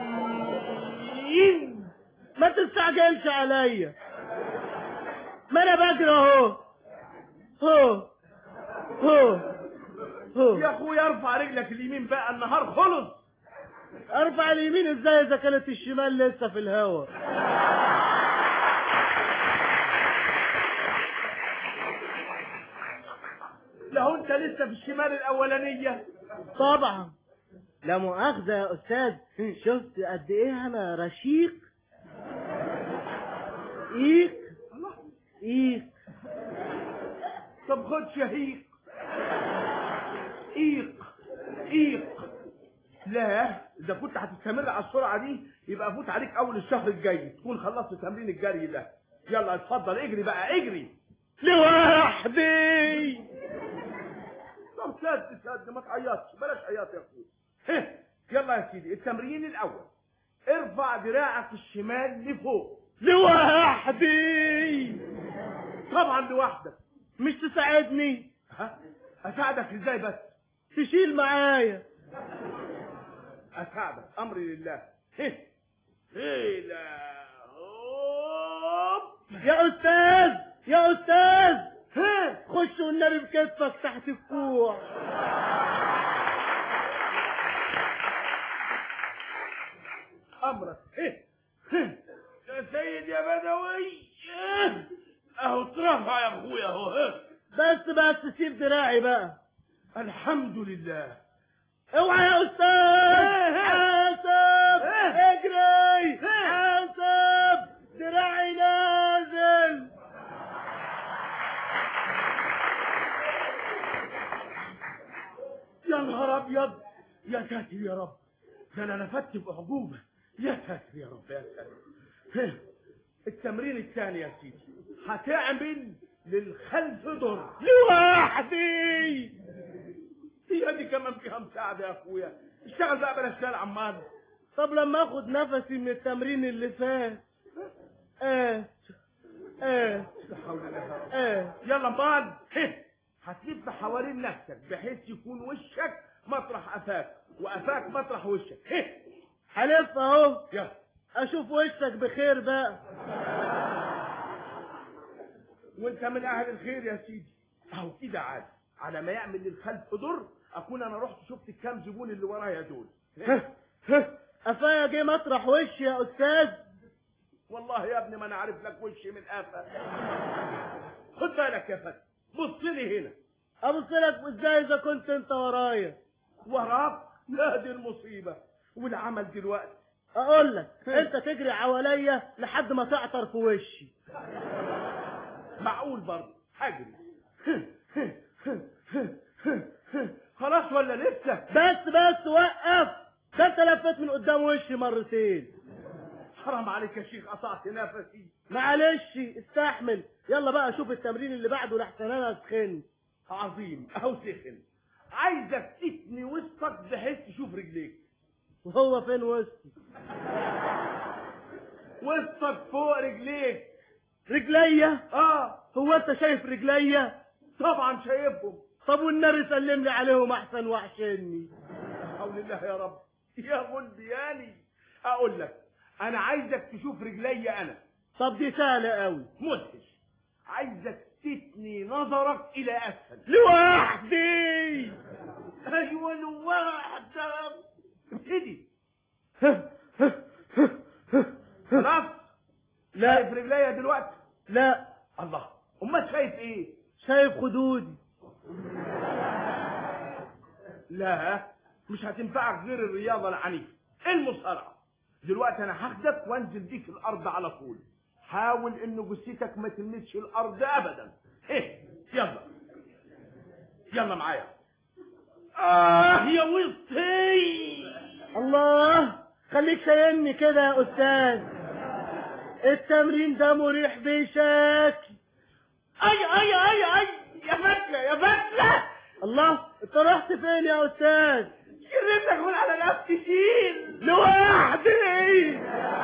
ما تستعجلش عليا ما انا بجري اهو هو هو هو يا اخويا ارفع رجلك اليمين بقى النهار خلص ارفع اليمين ازاي اذا كانت الشمال لسه في الهوا لو انت لسه في الشمال الاولانيه طبعا لا مؤاخذة يا أستاذ شفت قد إيه أنا رشيق إيك إيك طب خد شهيق ايق ايق لا اذا كنت هتستمر على السرعه دي يبقى فوت عليك اول الشهر الجاي تكون خلصت تمرين الجري ده يلا اتفضل اجري بقى اجري لوحدي طب سد سد ما تعيطش بلاش عياط يا اخويا هه، يلا يا سيدي التمرين الاول ارفع دراعك الشمال لفوق لوحدي طبعا لوحدك مش تساعدني ها اساعدك ازاي بس تشيل معايا اساعدك امري لله هه. هيلا هوب يا أستاذ يا أستاذ خش والنبي بكتفك تحت الكوع امرك هه. هه. يا سيد يا بدوي هه. اهو اترفع يا اخويا اهو هه. بس بس سيب دراعي بقى الحمد لله اوعى يا استاذ حاسب اجري حاسب دراعي نازل يا نهار ابيض يا ساتر يا رب ده انا نفدت باعجوبه يا ساتر يا رب يا ساتر هه. التمرين الثاني يا سيدي هتعمل للخلف ضر لوحدي هي دي كمان فيها مساعدة يا اخويا اشتغل بقى بلاش تلعب عمال طب لما اخد نفسي من التمرين اللي فات اه اه لا حول ولا قوة اه يلا امال هه. هتلف حوالين نفسك بحيث يكون وشك مطرح قفاك وقفاك مطرح وشك هه. هلف اهو يلا اشوف وشك بخير بقى وانت من اهل الخير يا سيدي اهو كده عادي على ما يعمل للخلف ضر اكون انا رحت شفت الكام زبون اللي ورايا دول قفايا جه مطرح وشي يا استاذ والله يا ابني ما انا عارف لك وشي من قفا خد بالك يا فتى بص لي هنا ابص لك ازاي اذا كنت انت ورايا وراك لا دي المصيبه والعمل دلوقتي اقول لك انت تجري حواليا لحد ما تعطر في وشي معقول برضه هجري خلاص ولا لسه بس بس وقف ده انت لفيت من قدام وشي مرتين حرام عليك يا شيخ قطعت نفسي معلش استحمل يلا بقى شوف التمرين اللي بعده لحسن انا اتخن عظيم اهو سخن عايزك تثني وسطك بحيث تشوف رجليك وهو فين وسطي وسطك فوق رجليك رجليا اه هو انت شايف رجليا طبعا شايفهم طب والنبي سلم لي عليهم احسن وحشني حول الله يا رب يا غلبياني اقول لك انا عايزك تشوف رجلي انا طب دي سهله قوي مدهش عايزك تثني نظرك الى اسفل لوحدي ايوه لوحدك ابتدي خلاص لا شايف رجليا دلوقتي لا الله امال شايف ايه شايف خدودي لا مش هتنفعك غير الرياضه العنيفه المصارعه دلوقتي انا هاخدك وانزل بيك الارض على طول حاول ان جثتك ما تلمسش الارض ابدا ايه يلا يلا معايا اه يا وسطي الله خليك شايلني كده يا استاذ التمرين ده مريح بشكل اي اي اي اي يا فتله يا فتله الله انت رحت فين يا استاذ شيل رجلك من على نفسي شيل لوحدي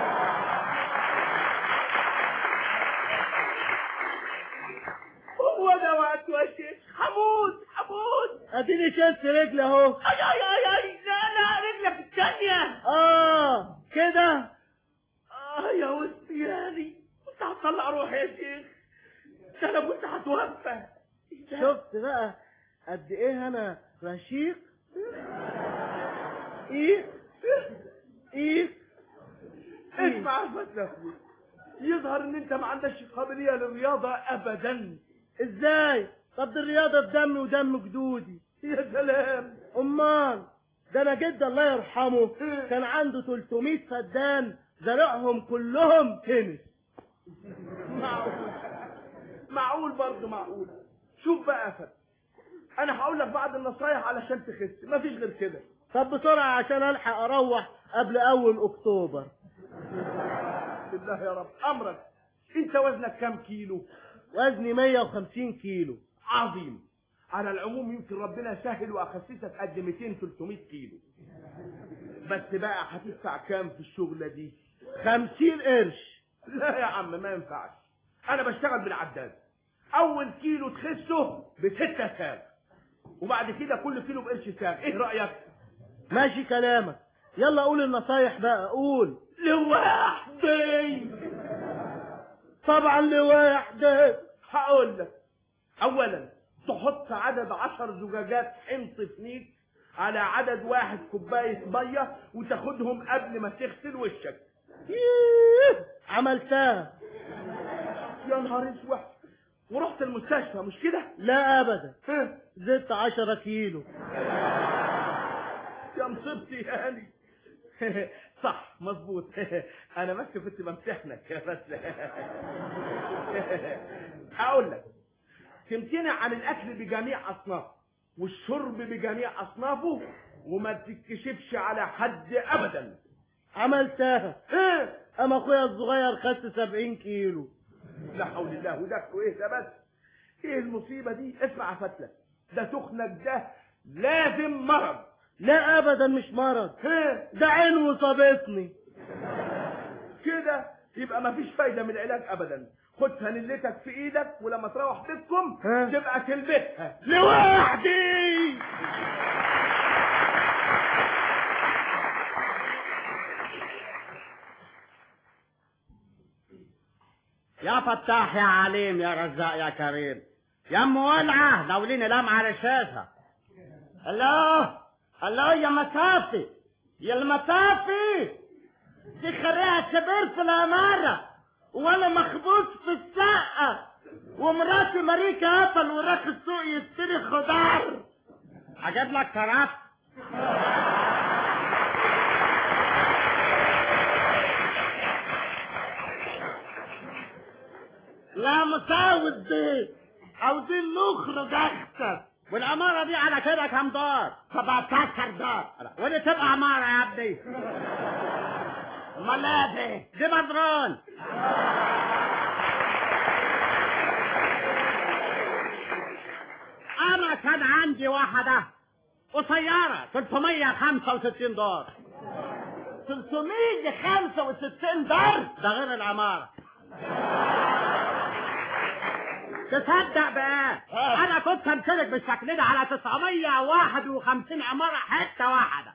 هو ده وقت يا شيخ حمود حمود اديني شلت رجلي اهو اي اي اي اي لا لا رجلك الثانيه اه كده اه يا وسطياني كنت هتطلع روحي يا شيخ ده انا كنت هتوفى شفت بقى قد ايه انا رشيق ايه ايه اسمع يا فتى أخوي. يظهر ان انت ما عندكش قابليه للرياضه ابدا ازاي طب دي الرياضه في دمي ودم جدودي يا سلام امال ده انا جد الله يرحمه كان عنده 300 فدان زرعهم كلهم تنس معقول معقول برضه معقول شوف بقى يا فتى انا هقول لك بعض النصايح علشان تخس مفيش غير كده طب بسرعه عشان الحق اروح قبل اول اكتوبر بالله يا رب امرك انت وزنك كام كيلو وزني 150 كيلو عظيم على العموم يمكن ربنا يسهل واخسسك قد 200 300 كيلو بس بقى هتدفع كام في الشغله دي 50 قرش لا يا عم ما ينفعش انا بشتغل بالعداد اول كيلو تخسه بستة ساغ وبعد كده كل كيلو بقرش ساغ ايه رايك ماشي كلامك يلا قول النصايح بقى قول لوحدي طبعا لوحدي هقول لك اولا تحط عدد عشر زجاجات حمص فنيك على عدد واحد كوباية مية وتاخدهم قبل ما تغسل وشك إيه، عملتها يا نهار اسود ورحت المستشفى مش كده؟ لا ابدا زدت 10 كيلو يا مصيبتي يا هاني صح مظبوط انا بس كنت بمتحنك بس هقول لك تمتنع عن الاكل بجميع اصنافه والشرب بجميع اصنافه وما تتكشفش على حد ابدا عملتها ايه اما اخويا الصغير خدت 70 كيلو لا حول الله وده ايه ده بس ايه المصيبه دي اسمع يا فتله ده تخنك ده لازم مرض لا ابدا مش مرض ايه ده عين وصابتني كده يبقى مفيش فايده من العلاج ابدا خد فانيلتك في ايدك ولما تروح بيتكم تبقى تلبسها لوحدي يا فتاح يا عليم يا رزاق يا كريم يا ام ولعه دوليني لمعه على الشاشه الله الله يا مسافي يا المسافي دي خريعة كبير في الأمارة وأنا مخبوط في السقة ومراتي ماريكا قفل وراك السوق يشتري خضار أجيب لك كرات لا مساوي دي عاوزين نخرج احسن والعمارة دي على كده كام دار؟ 17 دار ودي تبقى عمارة يا ابني امال ايه دي؟ دي بدران انا كان عندي واحدة وسيارة 365 دار 365 دار ده غير العمارة تصدق بقى انا كنت امتلك بالشكل ده على 951 عمارة حتة واحدة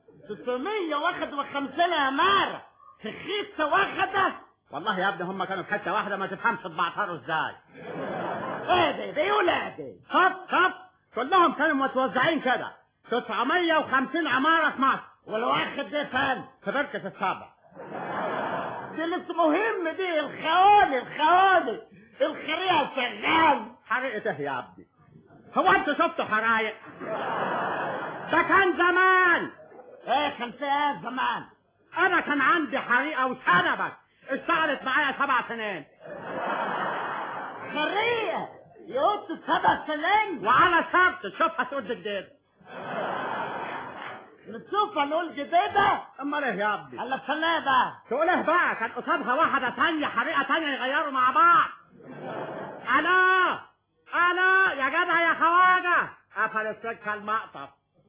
651 عمارة في خيسة واحدة والله يا ابني هم كانوا في حتة واحدة ما تفهمش اتبعتروا ازاي ايه دي دي ولادي خط خط كلهم كانوا متوزعين كده 950 عمارة في مصر والواحد ده فين في بركة السبع دي اللي مهم دي الخوالي الخوالي الخريعة شغال حريقة ايه يا ابني هو انت شفت حرايق ده كان زمان ايه كان في ايه زمان انا كان عندي حريقة وسنة بس اشتغلت معايا سبع سنين خريعة يقط سبع سنين وعلى شرط تشوفها تقول جديد نشوفها نقول جديدة امال ايه يا ابني هلا خليها بقى تقول ايه بقى كان قصادها واحدة تانية حريقة تانية يغيروا مع بعض الو الو يا جدع يا خواجة قفل السكة المقطف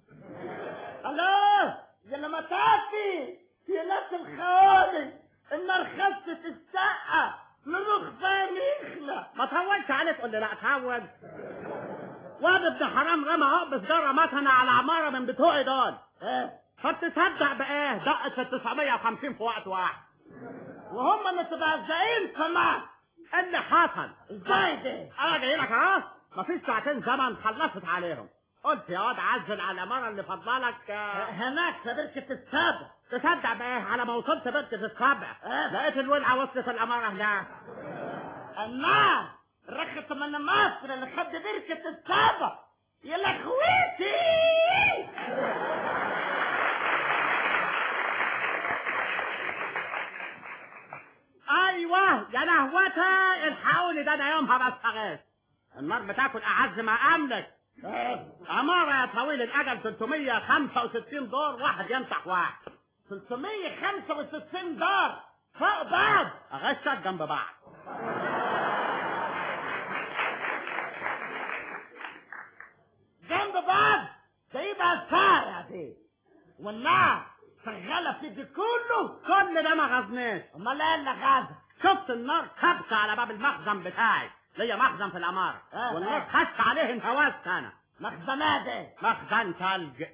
الو يا لما تاتي يا ناس الخوالي النار خست السقة نروح فين يخلع ما تهونش عليه تقول لي لا تهون واد ابن حرام رمى عقب سجارة مثلا على عمارة من بتوعي دول ايه فبتصدق بايه دقت في 950 في وقت واحد وهم متبعزقين كمان اللي حصل ازاي ده انا جاي لك اهو مفيش ساعتين زمن خلصت عليهم قلت يا واد عزل على الاماره اللي فضلك هناك في بركة السابع تصدق بقى على ما وصلت بركة السبع لقيت الولعة وصلت الاماره هناك النار رخص من مصر اللي خد بركة السابع يا لخويتي ايوه يا لهوتها الحقوني ده انا يومها بستغيث النار بتاكل اعز ما املك عمارة يا طويل الاجل 365 دور واحد يمسح واحد 365 دار فوق بعض اغشك جنب بعض جنب بعض ده يبقى السارع دي والنار شغالة في دي كله كل ده ما غزناش امال ايه اللي غازك شفت النار خبطة على باب المخزن بتاعي ليا مخزن في العمارة آه، والنار آه. خش عليه انهوست انا مخزنات دي مخزن ثلج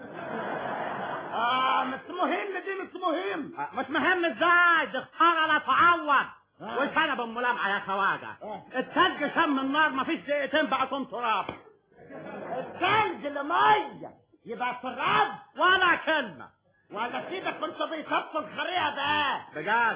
اه مش مهم دي مش مهم آه، مش مهم ازاي دي خسارة لا تعوض والسنة بالملامعة يا خواجة الثلج شم النار مفيش دقيقتين بقى كنت تراب الثلج المية يبقى تراب ولا كلمة ولا سيدك كنت بيصفوا الخريعة ده بجد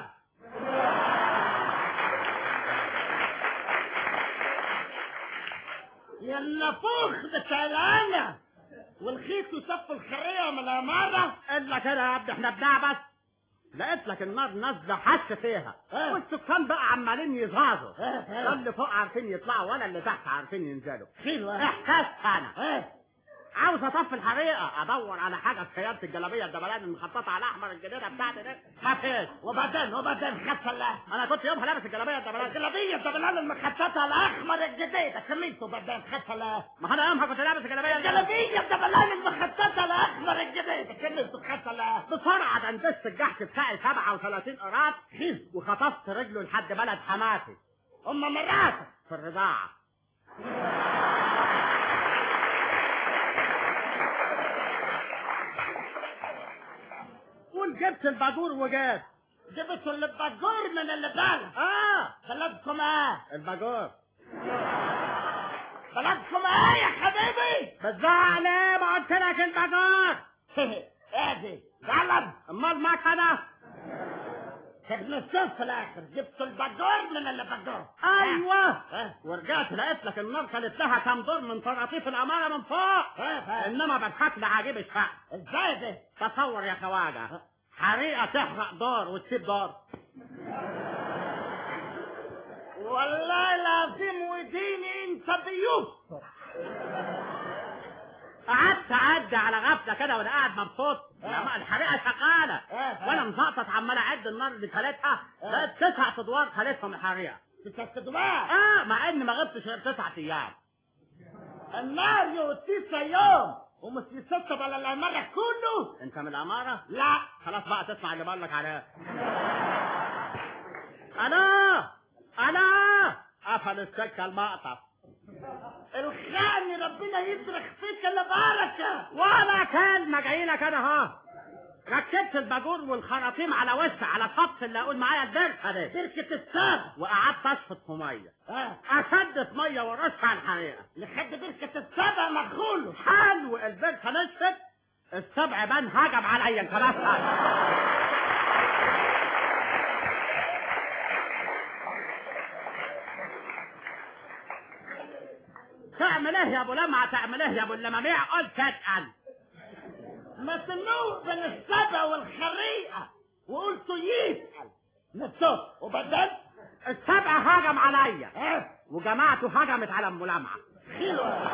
يا النفوخ بتاعنا والخيط يصفوا الخريعة من العمارة الا كده يا ابني احنا بنعبس لقيت لك النار نازله حش فيها آه. والسكان بقى عمالين يزازوا آه، آه. لا اللي فوق عارفين يطلعوا ولا اللي تحت عارفين ينزلوا حلوة احسست انا اه عاوز اطفي الحريقه ادور على حاجه في خيارة الجلابيه الدبلان المخططه على احمر الجديده بتاعتي دي ما فيش وبعدين وبعدين خف الله انا كنت يومها لابس الجلابيه الدبلان الجلابية الدبلان المخططة الأحمر الجديدة كملته بعدين خف الله ما انا يومها كنت لابس الجلابيه الجلابية الدبلان المخططة الأحمر الجديدة كملته خف الله بسرعه ده انتشت الجحش بتاعي 37 قراط وخطفت رجله لحد بلد حماتي أم مراتك في الرضاعه قول جبت الباجور وجات جبت اللي بجور من اللي بالك اه بلدكم ايه الباجور بلدكم ايه يا حبيبي بتزعل ايه ما قلت لك الباجور ايه دي غلط امال ما كده ابن الصف في الاخر جبت البجور من اللي بجور ايوه اه. ورجعت لقيت لك النار كانت لها كام دور من طراطيف الاماره من فوق اه. انما بضحك لعجيب الشعب ازاي دي تصور يا خواجه حريقه تحرق دار وتسيب دار والله العظيم وديني انت بيوسف قعدت اعد على غفله كده وانا قاعد مبسوط لما الحريقه شغاله اه. وانا مزقطط عمال اعد النار اللي كلتها لقيت تسع ادوار كلتهم الحريقه ست دماغ اه مع اني ما غبتش غير تسعة ايام النار يوتيس يوم ومش يسطب على العمارة كله انت من الاماره لا خلاص بقى تسمع اللي بقول لك عليه انا انا قفل السكه المقطف الخاني ربنا يصرخ فيك الا بركة ولا كلمه جاي لك انا اهو ركبت الباجور والخراطيم على وش على سطح اللي اقول معايا البركه دي بركة السابع وقعدت اشفط في ميه اه اشد في ميه ورش على الحريقه لحد بركة السابع مدخوله حلو البركه نشفت السبع بان هجم عليا انت بس تعمل ايه يا ابو لمعه تعمل ايه يا ابو اللماميع قلت اتقل مسنوه بين السبع والخريقة وقلت يسأل نفسه وبعدين السبع هجم عليا اه وجماعته هجمت على ام لمعه حلوة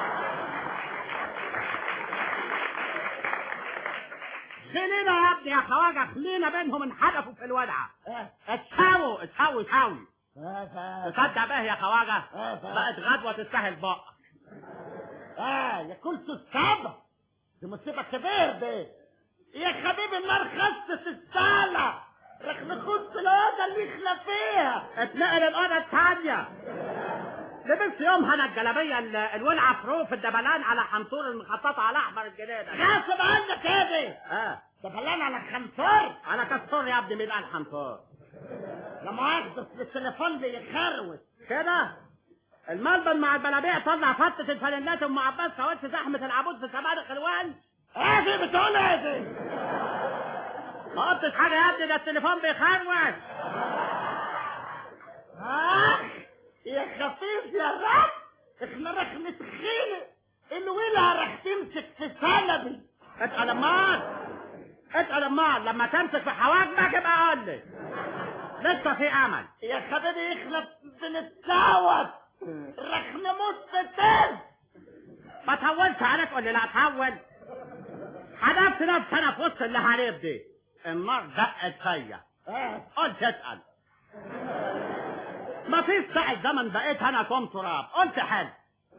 خلينا يا ابني يا خواجه خلينا بينهم انحدفوا في الولعه اه اتساووا اتساووا اتساووا اه تصدق بيه يا خواجه اه بقت غدوه تستاهل بق اه يا كلت السبع دي مصيبة كبير دي يا حبيبي النار خست السالة رغم خدت الأوضة اللي يخلى فيها اتنقل الاوضه الثانيه لبست يومها انا الجلابيه ال- الولعه فروف الدبلان على حنطور المخططه على احمر الجنينه غاصب عنك يا دي اه ده بلان على خمسور انا كسور يا ابني مين قال حنطور لما اخدس التليفون بيخروس كده الملبن مع البلابيع طلع فتة الفانيلات ام عباس كاوتش زحمة العبود في سمارق الوان ايه بتقول ايه دي ما قلتش حاجة يا ابني ده التليفون بيخروش اخ يا خفيف يا رب احنا رح نتخيل الويلة رح تمسك في سلبي اتقل امال اتقل امال لما تمسك في حواجبك يبقى قول لي لسه في امل يا حبيبي احنا بنتساوت رح نموت في التل ما تهولش عليك قول لي لا تهول حدفت نفسي انا في وسط اللي هريب دي النار دقت فيا قلت اسال ما فيش ساعة زمن بقيت انا كوم تراب قلت حل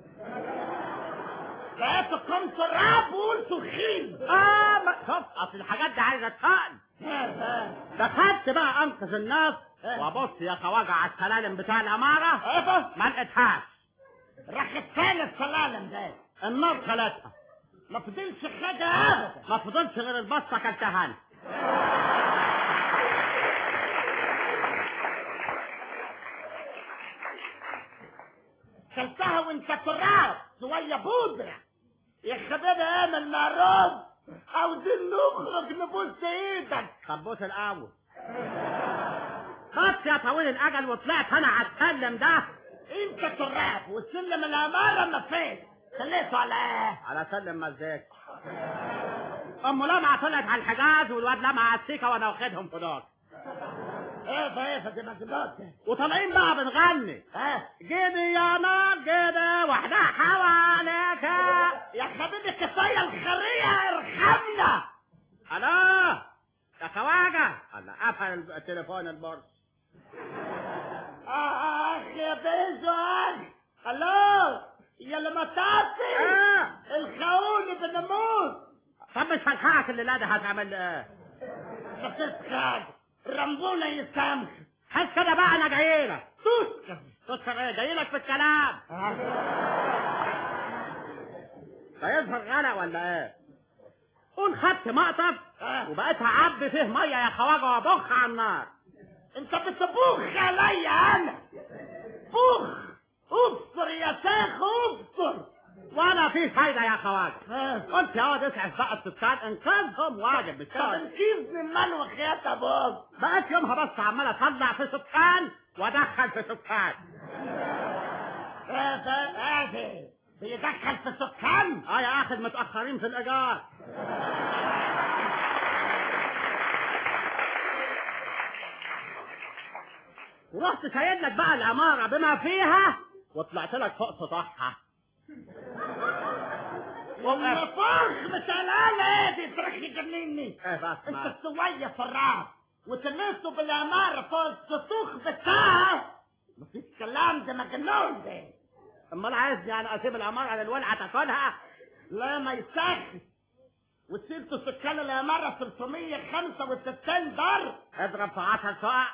بقيت كم تراب وقلت خيل اه ما شوف اصل الحاجات دي عايزه تقل دخلت بقى انقذ الناس وابص يا خواجه على السلالم بتاع العماره ما لقيتهاش راح الثاني السلالم ده النار خلتها ما فضلش حاجة ابدا ما فضلش غير البصه كلتها أنا. كلتها وانت تراب شوية بودرة يا حبيبي امل معروف عاوزين نخرج نبوس ايدك طب بوس الاول خدت يا طويل الاجل وطلعت انا على السلم ده انت تراب والسلم الامارة ما فيش خليته على ايه على سلم مزاج ام لمعه طلعت على الحجاز والواد لمعه على السيكه وانا واخدهم في دار ايه ده ايه ده دي مجنون وطالعين بقى بنغني ها جيدي يا نار جيدي واحدة حواليك يا حبيبي كفاية الخرية ارحمنا الو يا خواجة الله قفل التليفون البورس اخ يا بيزو اخ الو يا اللي مطاطي آه. الخوني بنموت طب مش هلحقك اللي لا ده هتعمل ايه خفيف حاجة رمبونا يسامح حس كده بقى انا جاي لك تسكت تذكر ايه جاي لك في الكلام ده يظهر غلا ولا ايه قول خدت مقطف وبقيت هعبي فيه ميه يا خواجه وابخ على النار انت بتبوخ عليا انا بوخ ابصر يا شيخ ابصر ولا في فايده يا خواجه قلت يا واد اسعف بقى السكان انقاذهم واجب مش طب انقذني من وخيات ابوك بقيت يومها بس عمال اطلع في سكان وادخل في سكان ايه ده ايه ده بيدخل في سكان اه يا اخي متاخرين في الايجار ورحت سايد لك بقى العماره بما فيها وطلعت لك فوق سطحها والنفاخ متلالة ايه دي تروح يجنني ايه بس انت ما السوية فراغ وتلمسه بالامارة فوق السطوخ بتاعه مفيش كلام ده مجنون ده امال عايزني انا اسيب العماره للولعه تاكلها لا ما يسخن وسيلته سكان الامارة 365 دار اضرب في 10 سقع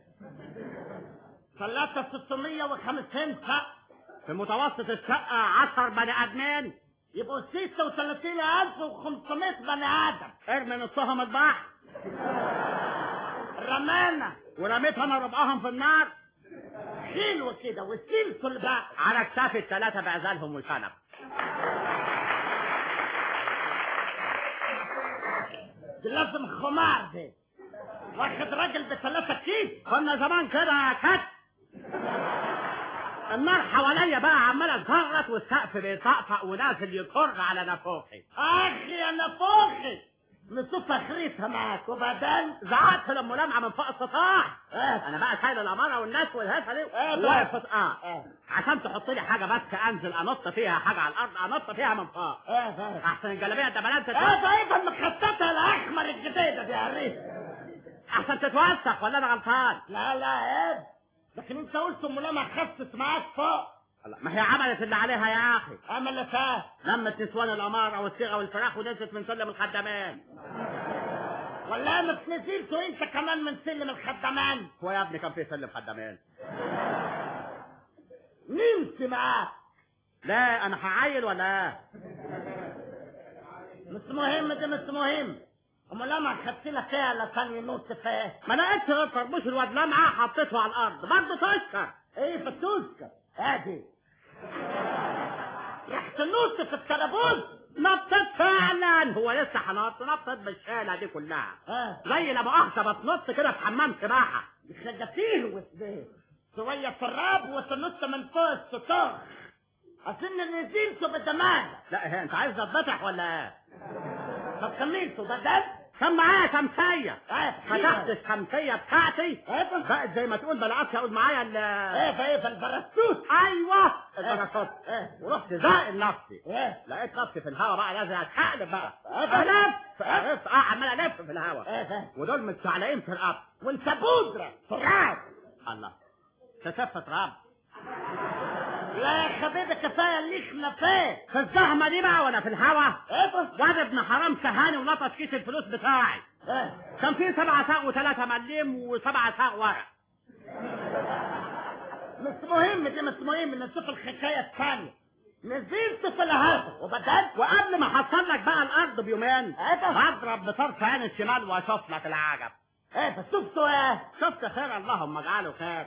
ثلاثة 650 سقف في متوسط الشقه 10 بني ادمين يبقوا 36500 بني ادم ارمي نصهم البحر رمانة ورميت انا ربعهم في النار حلو كده وسيلته البحر على كتافي الثلاثه بعزالهم وشنب دي لازم خمار دي واخد راجل بثلاثة كيس كنا زمان كده يا كت النار حواليا بقى عماله تزغرط والسقف بيطقطق ونازل يطر على نافوخي اخي يا نفوخي نشوف اخرتها معاك وبعدين زعقت لام لمعه من فوق السطاح اه انا بقى شايل الاماره والناس والهفه دي اه واقف اه اه عشان تحط لي حاجه بس انزل انط فيها حاجه على الارض انط فيها من فوق اه اه احسن الجلابيه الدبلات اه ده ايه ده المخططة الاحمر الجديدة دي يا ريت احسن تتوسخ ولا انا غلطان لا لا عيب لكن انت قلت ام لما خفت معاك فوق ما هي عملت اللي عليها يا اخي عملت ايه لمت نسوان الاماره والصيغه والفراخ ونزلت من سلم الخدامين ولا انا نزلت وانت كمان من سلم الخدامان هو يا ابني كان في سلم خدامين نمت معاك لا انا هعايل ولا ايه مش مهم ده مش مهم ام لما خدت لك فيها لسان ينط فيها ما لقيتش غير طربوش الواد لمعه حطيته على الارض برضه تشكر ايه فتوسكر ادي رحت نص في الترابوز نطت فعلا هو لسه هنط نطت بالشالة دي كلها زي لا مؤاخذة بتنط كده في حمام سباحة خدتيه وسبيه شوية في الراب وتنط من فوق السطوح أظن نزلت بالدماغ لا هي انت عايز تتفتح ولا ايه؟ طب كملت بدل كان معايا شمسية ايه فتحت الشمسية بتاعتي بقت زي ما تقول بلعبش اقول معايا ال ايه ايه البرستوت ايوه البراشوت ورحت زائل نفسي ايه لقيت نفسي في الهواء بقى لازم اتشقلب بقى الف الف اه عمال الف في الهواء ودول متشعلقين في الارض وانت بودرة في الراب الله تكفت راب لا يا حبيبي كفايه اللي احنا فيه في الزحمه دي بقى وانا في الهوا ايه واد ابن حرام سهاني ولطش كيس الفلوس بتاعي ايه كان فيه سبعة ساق وثلاثة مليم وسبعة ساق ورق مش مهم دي مش مهم نشوف الحكايه الثانيه نزلت في الهواء وبدل وقبل ما احصل لك بقى الارض بيومين هضرب بطرف عين الشمال واشوف لك العجب ايه بس شفتوا ايه شفت خير اللهم اجعله خير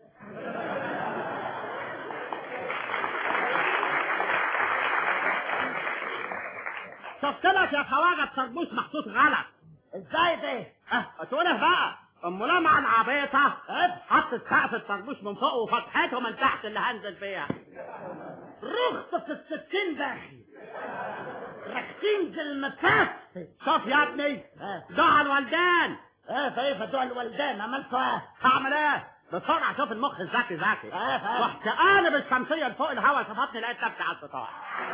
شفت لك يا خواجه الطربوش محطوط غلط ازاي ده اه تقول ايه بقى ام لمعة العبيطة حطت سقف الطربوش من فوق وفتحته من تحت اللي هنزل فيها رخصة في الستين داخل ركتين زي المسافة شوف يا ابني دعا الوالدان ايه فايه فدوع الوالدان عملتوا ايه هعمل ايه بسرعة شوف المخ الذكي ذكي ايه رحت قالب الشمسية لفوق الهوا شفتني لقيت نفسي على السطح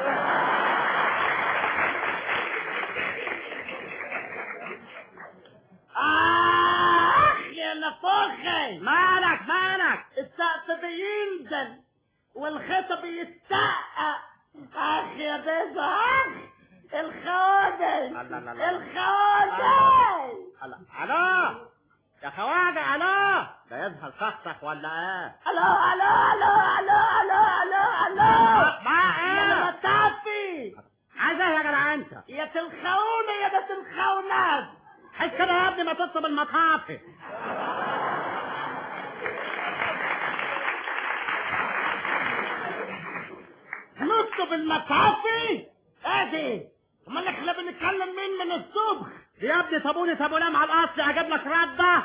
اخ يا نفوخي مالك مالك السقف بينزل والخيطة بيستقى اخ يا بيزا اخ الخوادي الخوادي الو يا خواجة الو ده يظهر شخصك ولا ايه الو الو الو الو الو الو الو ما ايه يا مطافي عايز ايه يا جدع انت يا تلخونة يا ده تلخونات حس كده يا ابني ما تطلب المطافي نطلب المطافي ادي امال احنا بنتكلم مين من الصبح يا ابني طابوني طابوني مع الاصل اجيب لك رده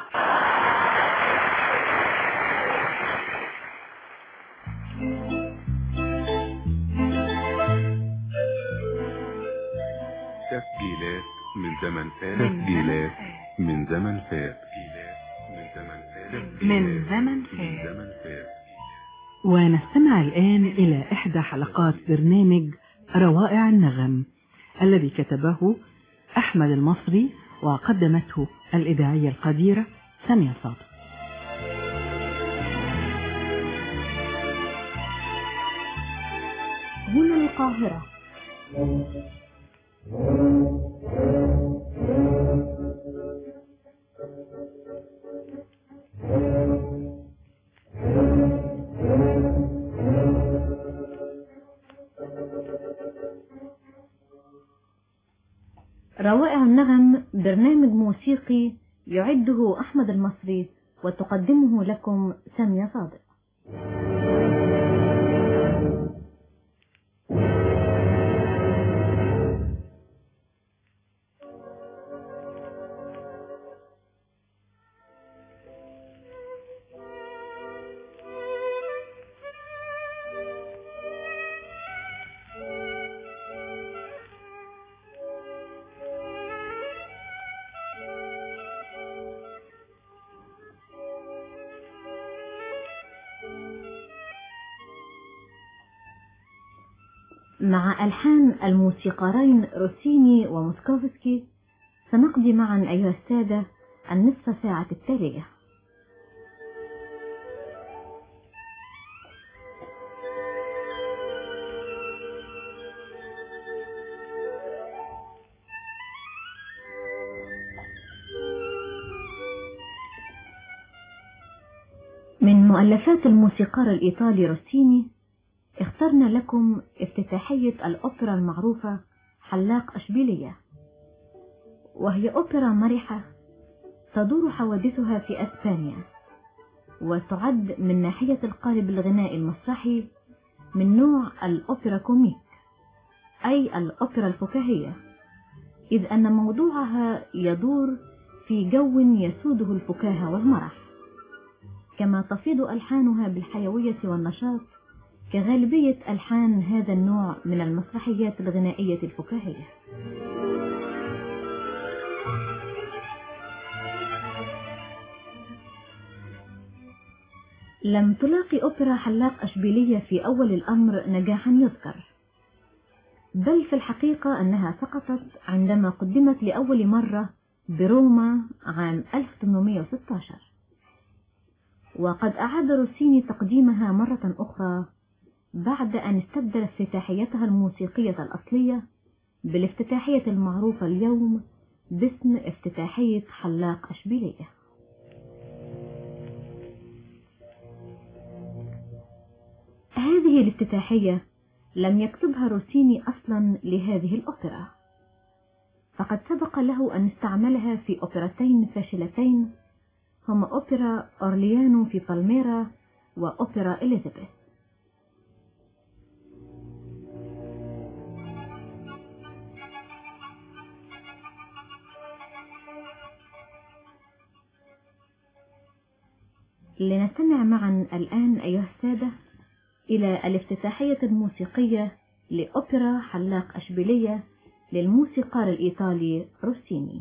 تسجيلات من زمن فات تسجيلات من زمن فات من زمن فات من زمن فات من زمن فات ونستمع الآن إلى إحدى حلقات برنامج روائع النغم الذي كتبه أحمد المصري وقدمته الإذاعية القديرة سامية صادق هنا القاهرة روائع النغم برنامج موسيقي يعده أحمد المصري وتقدمه لكم سامية صادق مع ألحان الموسيقارين روسيني وموسكوفسكي سنقضي معا أيها السادة النصف ساعة التالية من مؤلفات الموسيقار الإيطالي روسيني اخترنا لكم افتتاحية الأوبرا المعروفة حلاق أشبيلية وهي أوبرا مرحة تدور حوادثها في أسبانيا وتعد من ناحية القالب الغنائي المسرحي من نوع الأوبرا كوميك أي الأوبرا الفكاهية إذ أن موضوعها يدور في جو يسوده الفكاهة والمرح كما تفيض ألحانها بالحيوية والنشاط كغالبية ألحان هذا النوع من المسرحيات الغنائية الفكاهية لم تلاقي أوبرا حلاق أشبيلية في أول الأمر نجاحا يذكر بل في الحقيقة أنها سقطت عندما قدمت لأول مرة بروما عام 1816 وقد أعاد روسيني تقديمها مرة أخرى بعد أن استبدل افتتاحيتها الموسيقية الأصلية بالافتتاحية المعروفة اليوم باسم افتتاحية حلاق أشبيلية هذه الافتتاحية لم يكتبها روسيني أصلا لهذه الأوبرا فقد سبق له أن استعملها في أوبرتين فاشلتين هما أوبرا أورليانو في بالميرا وأوبرا إليزابيث لنستمع معا الآن أيها السادة إلى الافتتاحية الموسيقية لأوبرا حلاق أشبيلية للموسيقار الإيطالي روسيني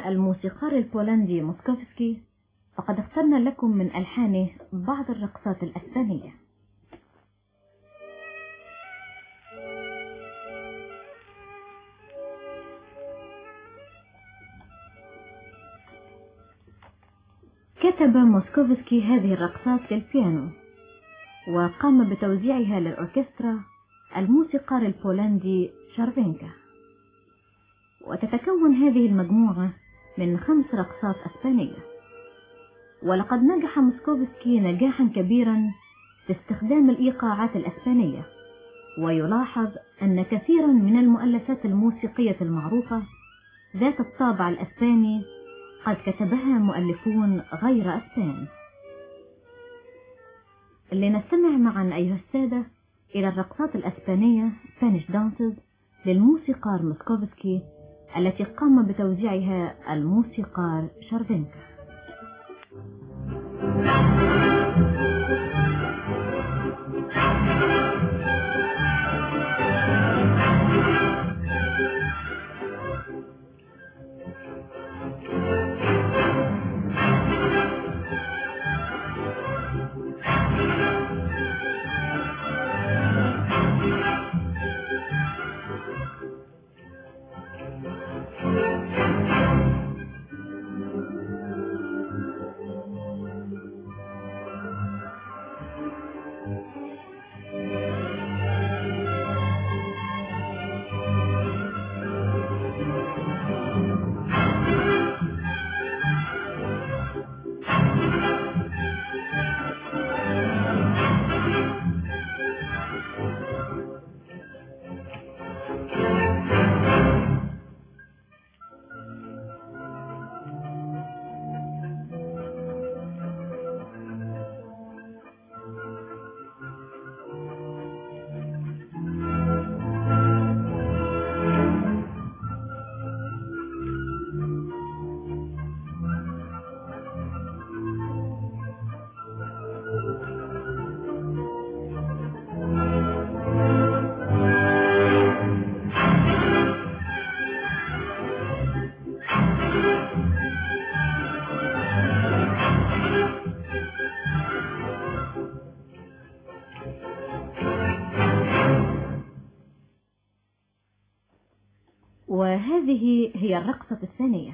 الموسيقار البولندي موسكوفسكي فقد اخترنا لكم من ألحانه بعض الرقصات الأسبانية كتب موسكوفسكي هذه الرقصات للبيانو وقام بتوزيعها للأوركسترا الموسيقار البولندي شارفينكا وتتكون هذه المجموعة من خمس رقصات أسبانية ولقد نجح موسكوفسكي نجاحا كبيرا في استخدام الإيقاعات الأسبانية ويلاحظ أن كثيرا من المؤلفات الموسيقية المعروفة ذات الطابع الأسباني قد كتبها مؤلفون غير أسبان لنستمع معا أيها السادة إلى الرقصات الأسبانية Spanish Dances للموسيقار موسكوفسكي التي قام بتوزيعها الموسيقار شارفينكا وهذه هي الرقصة الثانية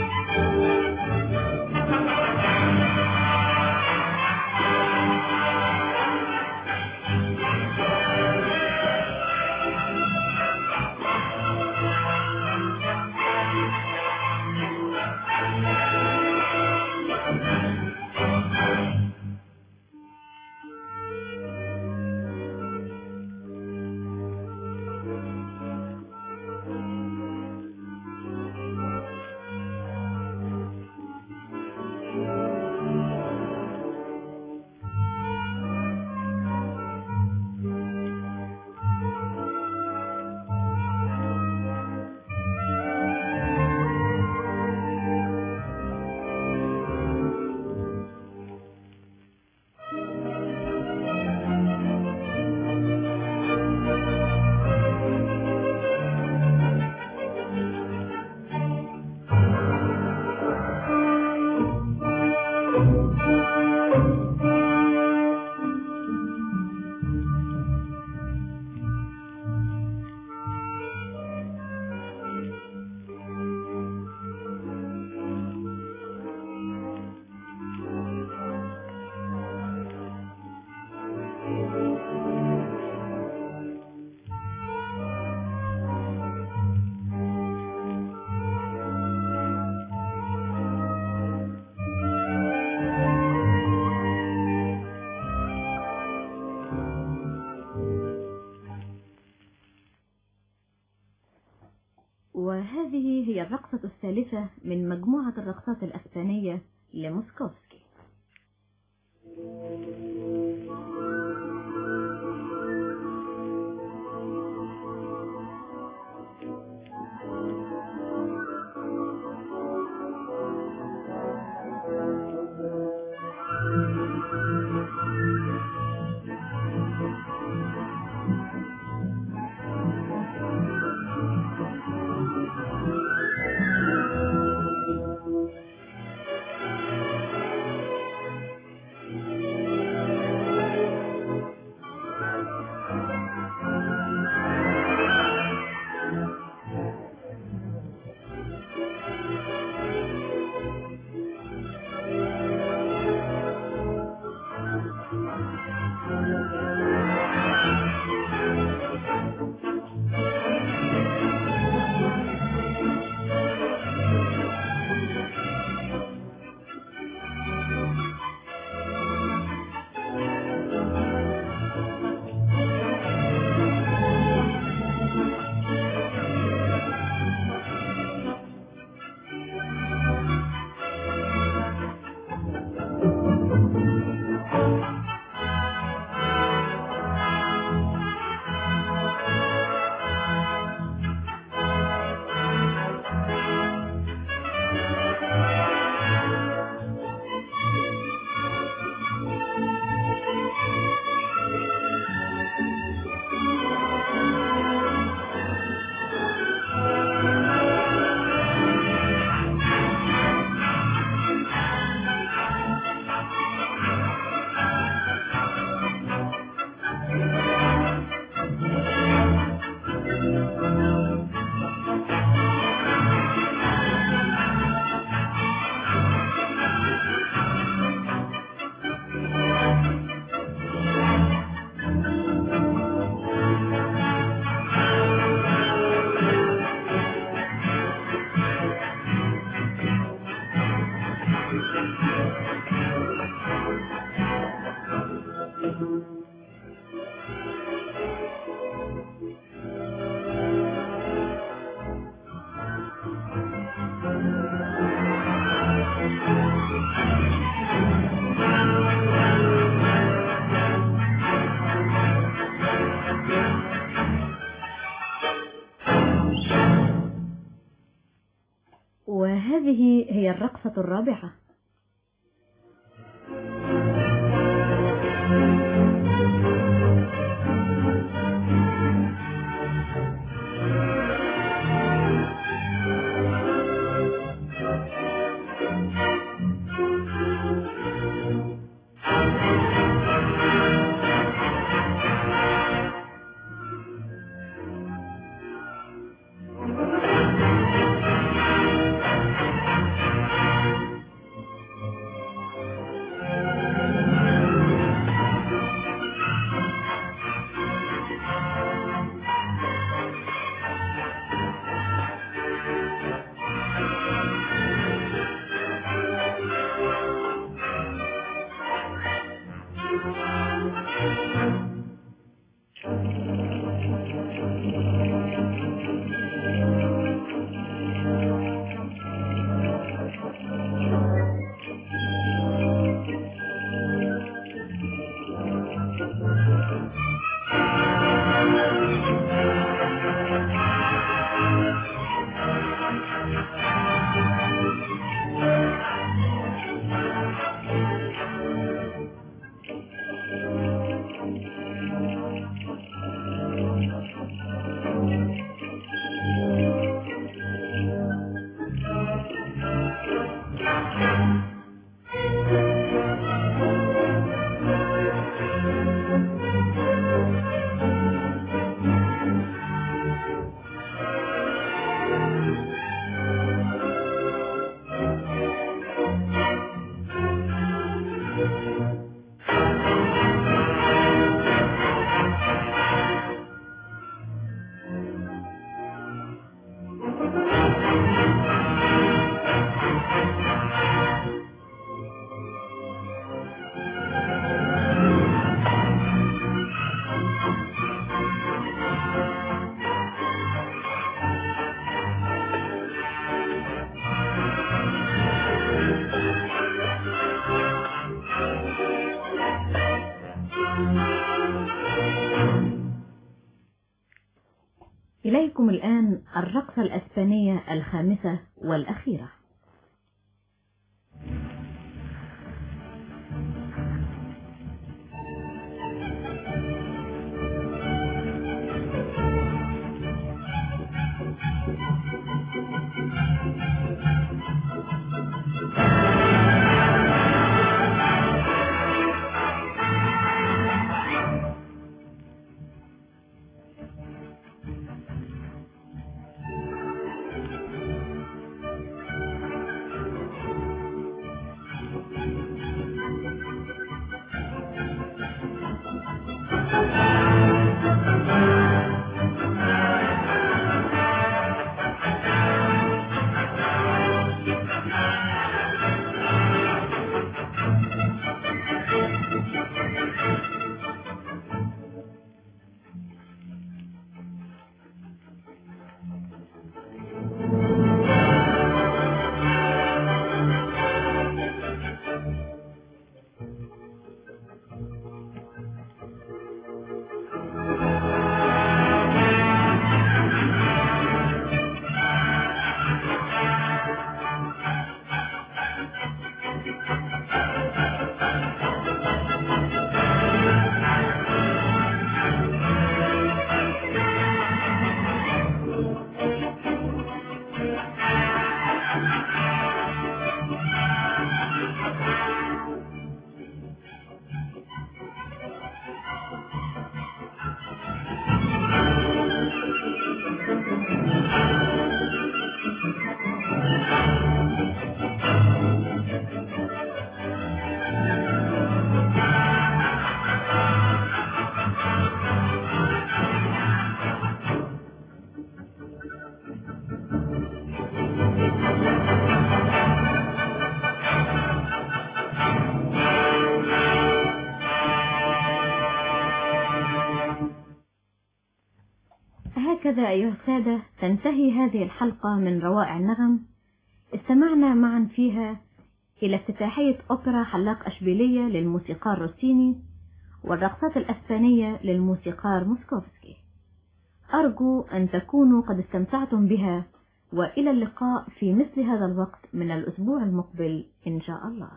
وهذه هي الرقصة الثالثة من مجموعة الرقصات الأسبانية لموسكوفسكي وهذه هي الرقصة الرابعة إليكم الآن الرقصة الأسبانية الخامسة والأخيرة هكذا أيها السادة تنتهي هذه الحلقة من روائع النغم استمعنا معا فيها إلى افتتاحية أوبرا حلاق أشبيلية للموسيقار روسيني والرقصات الأسبانية للموسيقار موسكوفسكي أرجو أن تكونوا قد استمتعتم بها وإلى اللقاء في مثل هذا الوقت من الأسبوع المقبل إن شاء الله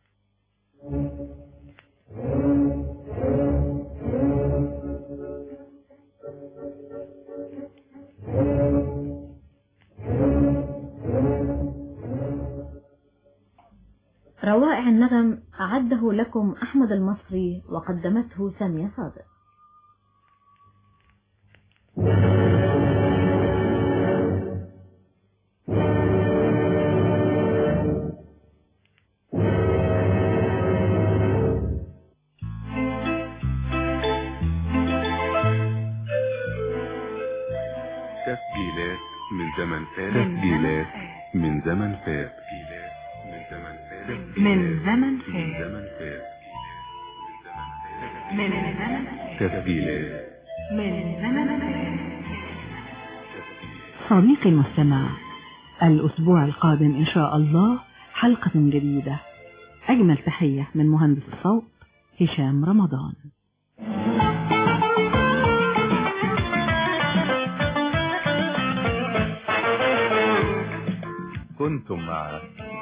روائع النغم أعده لكم أحمد المصري وقدمته سامية صادق تسجيلات من زمن فات تسجيلات من زمن فات من زمن فات من زمن من فات زمن فات من زمن تسجيلات من زمن فات صديقي المستمع الأسبوع القادم إن شاء الله حلقة جديدة أجمل تحية من مهندس الصوت هشام رمضان كنتم مع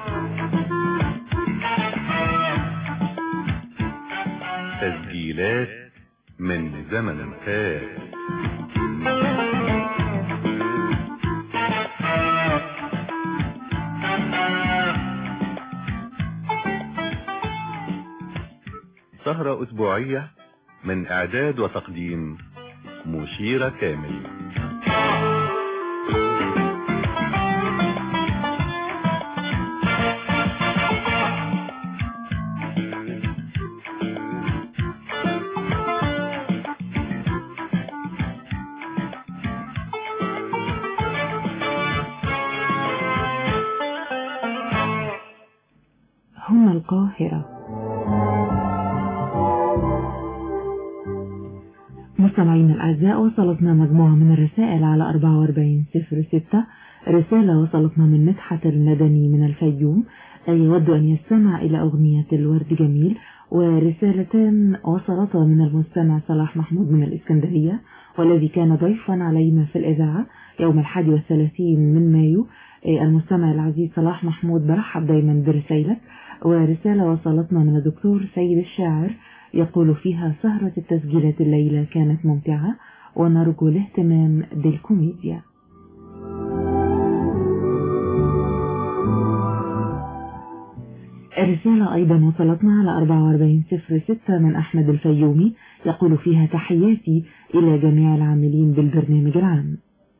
تسجيلات من زمن فات سهرة أسبوعية من إعداد وتقديم مشيرة كامل هنا القاهرة مستمعينا الأعزاء وصلتنا مجموعة من الرسائل على 4406 رسالة وصلتنا من مدحت المدني من الفيوم يود أن يستمع إلى أغنية الورد جميل ورسالتان وصلتا من المستمع صلاح محمود من الإسكندرية والذي كان ضيفا علينا في الإذاعة يوم الحادي والثلاثين من مايو المستمع العزيز صلاح محمود برحب دايما برسائلك ورسالة وصلتنا من الدكتور سيد الشاعر يقول فيها سهرة التسجيلات الليلة كانت ممتعة ونرجو الاهتمام بالكوميديا رسالة أيضا وصلتنا على 4406 من أحمد الفيومي يقول فيها تحياتي إلى جميع العاملين بالبرنامج العام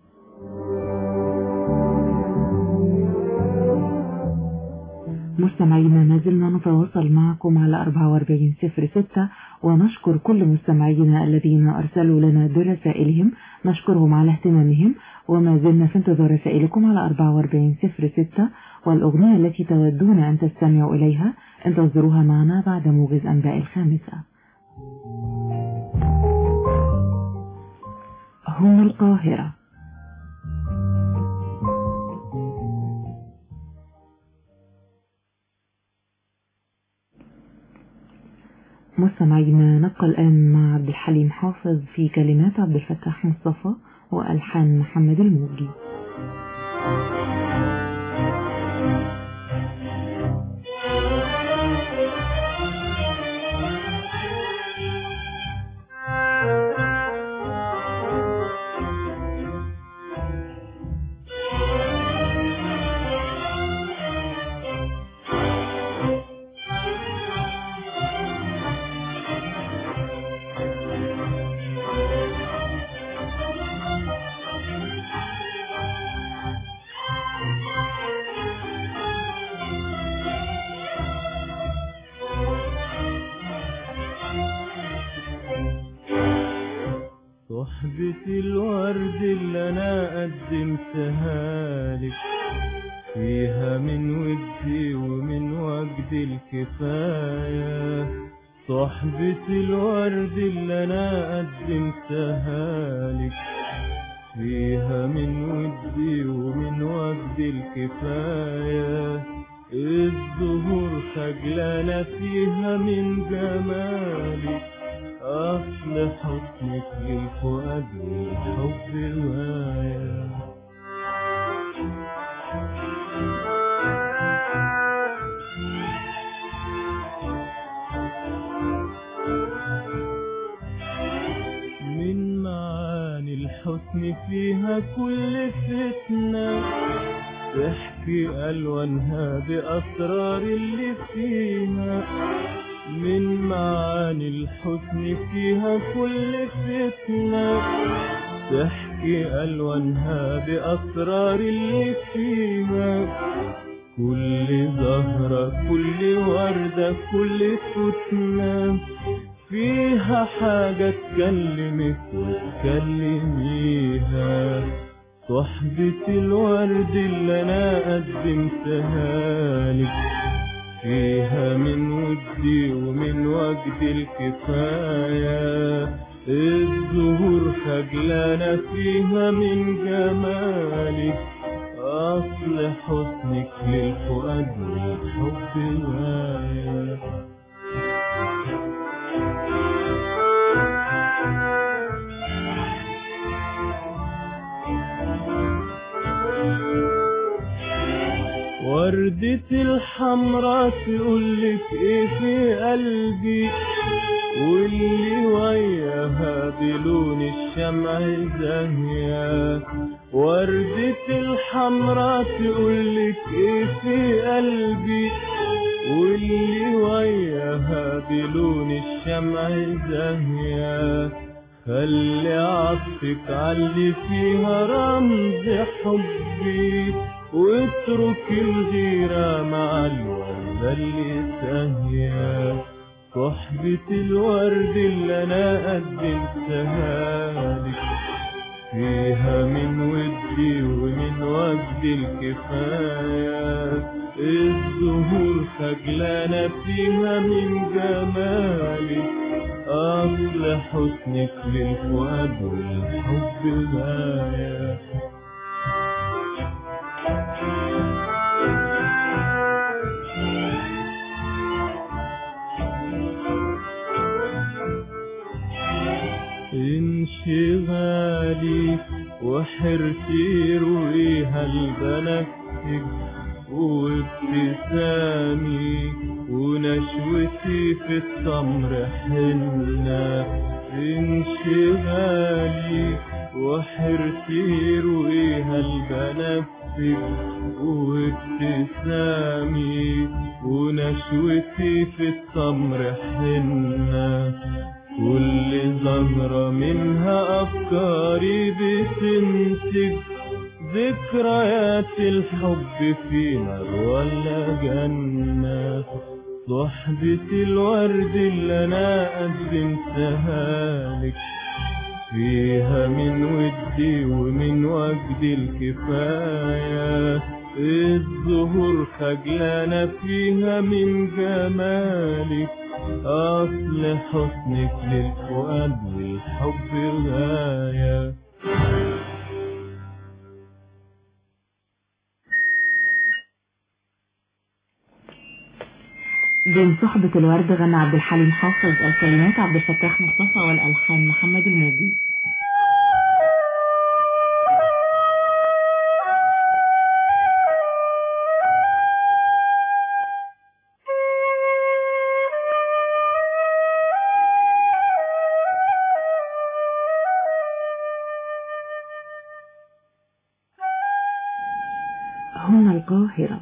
مستمعينا ما زلنا نتواصل معكم على 4406 ونشكر كل مستمعينا الذين أرسلوا لنا برسائلهم نشكرهم على اهتمامهم وما زلنا في انتظار رسائلكم على 4406 والأغنية التي تودون أن تستمعوا إليها انتظروها معنا بعد موجز أنباء الخامسة هم القاهرة مستمعينا نبقى الآن مع عبد الحليم حافظ في كلمات عبد الفتاح مصطفى وألحان محمد الموجي صحبة الورد اللي انا قدمتها لك فيها من ودي ومن وجد الكفاية صحبة الورد اللي انا قدمتها لك فيها من ودي ومن وجد الكفاية الزهور خجلانة فيها من جمالك أصل حسنك للفؤاد والحب غاية من معاني الحسن فيها كل فتنة تحكي ألوانها بأسرار اللي فيها من معاني الحسن فيها كل فتنة تحكي ألوانها بأسرار اللي فيها كل زهرة كل وردة كل فتنة فيها حاجة تكلمك وتكلميها صحبة الورد اللي أنا قدمتها لك فيها من ودي ومن وجد الكفاية الزهور خجلانة فيها من جمالك أصل حسنك للفؤاد والحب غاية وردة الحمرا تقولك ايه في قلبي واللي وياها بلون الشمع زاهية وردة الحمرا تقولك ايه في قلبي واللي وياها بلون الشمع زاهية خلي عطفك علي فيها رمز حبي واترك الغيرة مع الوردة اللي ساهية صحبة الورد اللي انا قدمتها لك فيها من ودي ومن وجد الكفاية الزهور خجلانة فيها من جمالك أصل حسنك للفؤاد والحب غاية انشغال وحرتي رويها البنفسج وابتسامي ونشوتي في التمر حنة انشغالي وحرتي رويها البنفسج وابتسامي ونشوتي في التمر حنة كل زهرة منها أفكاري بتنتج ذكريات الحب في نار ولا جنة صحبة الورد اللي أنا قدمتها لك فيها من ودي ومن وجدي الكفاية الزهور خجلانة فيها من جمالك أصل حسنك للفؤاد والحب غاية بين صحبة الورد غنى عبد الحليم حافظ الكلمات عبد الفتاح مصطفى والألحان محمد الموجي هنا القاهرة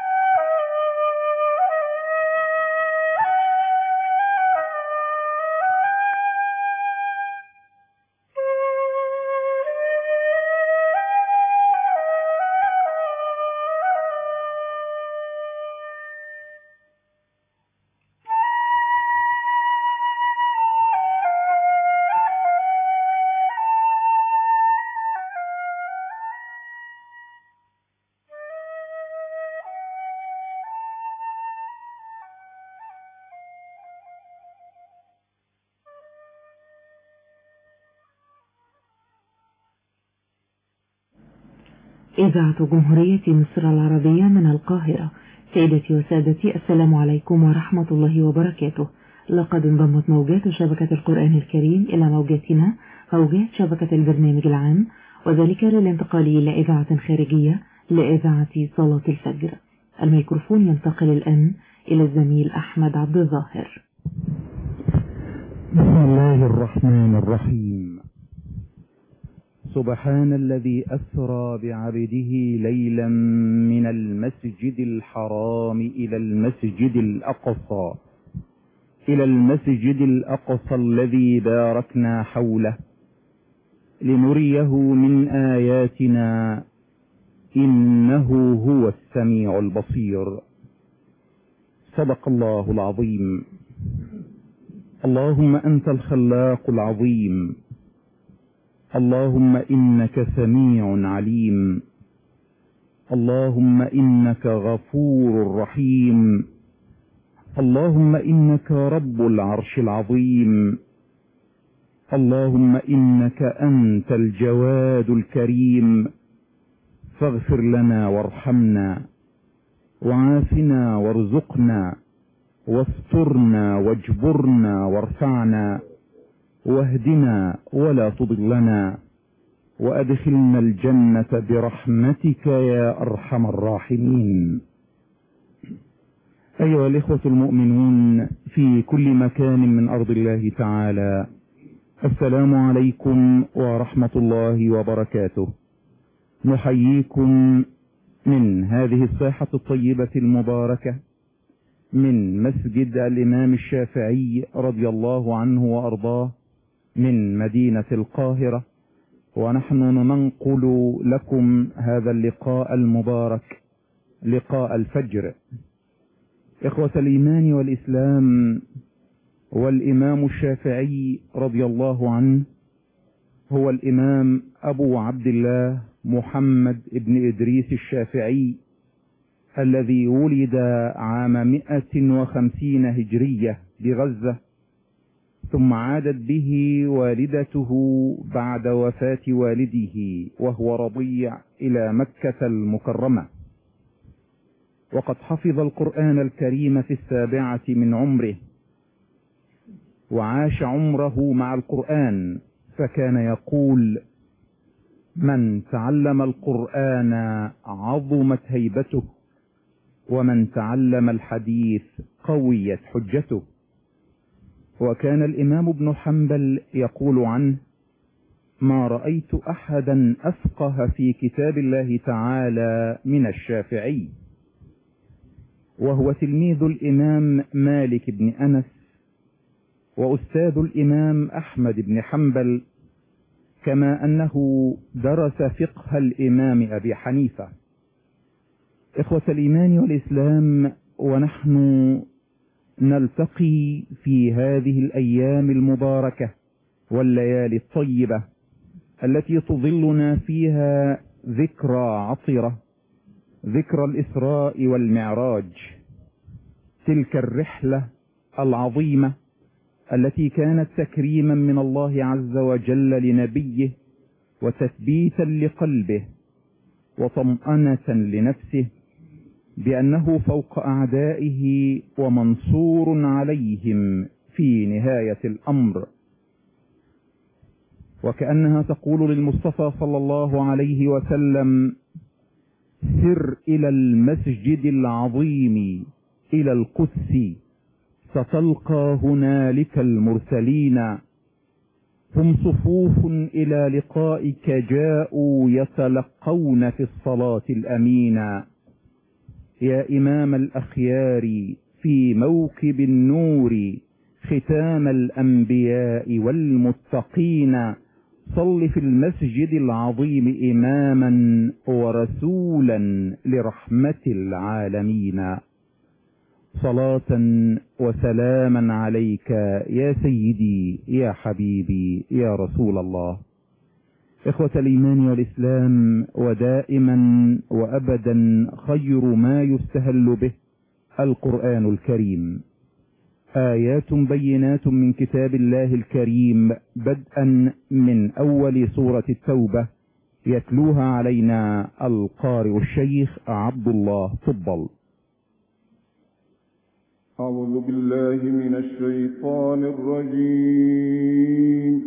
إذاعة جمهورية مصر العربية من القاهرة سيدتي وسادتي السلام عليكم ورحمة الله وبركاته لقد انضمت موجات شبكة القرآن الكريم إلى موجاتنا موجات شبكة البرنامج العام وذلك للانتقال إلى إذاعة خارجية لإذاعة صلاة الفجر الميكروفون ينتقل الآن إلى الزميل أحمد عبد الظاهر بسم الله الرحمن الرحيم سبحان الذي أسرى بعبده ليلا من المسجد الحرام إلى المسجد الأقصى إلى المسجد الأقصى الذي باركنا حوله لنريه من آياتنا إنه هو السميع البصير صدق الله العظيم اللهم أنت الخلاق العظيم اللهم إنك سميع عليم اللهم إنك غفور رحيم اللهم إنك رب العرش العظيم اللهم إنك أنت الجواد الكريم فاغفر لنا وارحمنا وعافنا وارزقنا واسترنا واجبرنا وارفعنا واهدنا ولا تضلنا وادخلنا الجنة برحمتك يا ارحم الراحمين ايها الاخوة المؤمنون في كل مكان من ارض الله تعالى السلام عليكم ورحمة الله وبركاته نحييكم من هذه الساحة الطيبة المباركة من مسجد الامام الشافعي رضي الله عنه وارضاه من مدينة القاهرة ونحن ننقل لكم هذا اللقاء المبارك لقاء الفجر إخوة الإيمان والإسلام والإمام الشافعي رضي الله عنه هو الإمام أبو عبد الله محمد بن إدريس الشافعي الذي ولد عام مئة وخمسين هجرية بغزة ثم عادت به والدته بعد وفاة والده وهو رضيع إلى مكة المكرمة وقد حفظ القرآن الكريم في السابعة من عمره وعاش عمره مع القرآن فكان يقول من تعلم القرآن عظمت هيبته ومن تعلم الحديث قويت حجته وكان الإمام ابن حنبل يقول عنه ما رأيت أحدا أفقه في كتاب الله تعالى من الشافعي وهو تلميذ الإمام مالك بن أنس وأستاذ الإمام أحمد بن حنبل كما أنه درس فقه الإمام أبي حنيفة إخوة الإيمان والإسلام ونحن نلتقي في هذه الأيام المباركة والليالي الطيبة التي تظلنا فيها ذكرى عطرة ذكرى الإسراء والمعراج تلك الرحلة العظيمة التي كانت تكريما من الله عز وجل لنبيه وتثبيتا لقلبه وطمأنة لنفسه بأنه فوق أعدائه ومنصور عليهم في نهاية الأمر وكأنها تقول للمصطفى صلى الله عليه وسلم سر إلى المسجد العظيم إلى القدس ستلقى هنالك المرسلين هم صفوف إلى لقائك جاءوا يتلقون في الصلاة الأمينة يا إمام الأخيار في موكب النور ختام الأنبياء والمتقين صل في المسجد العظيم إماما ورسولا لرحمة العالمين صلاة وسلاما عليك يا سيدي يا حبيبي يا رسول الله إخوة الإيمان والإسلام ودائما وأبدا خير ما يستهل به القرآن الكريم آيات بينات من كتاب الله الكريم بدءا من أول سورة التوبة يتلوها علينا القارئ الشيخ عبد الله تفضل أعوذ بالله من الشيطان الرجيم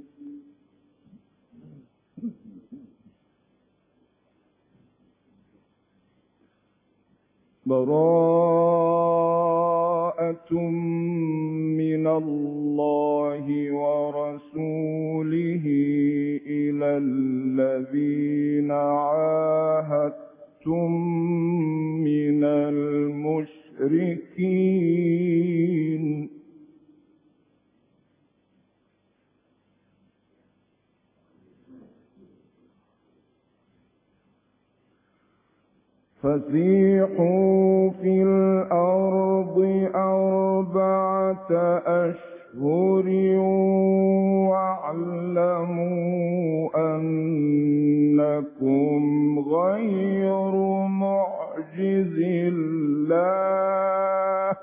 براءة من الله ورسوله إلى الذين عاهدتم من المشركين فسيحوا في الأرض أربعة أشهر واعلموا أنكم غير معجز الله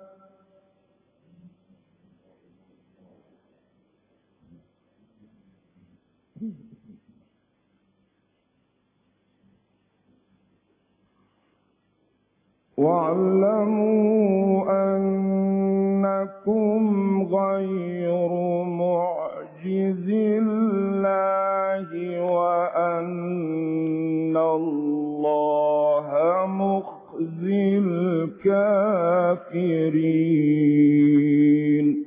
واعلموا أنكم غير معجز الله وأن الله مخزي الكافرين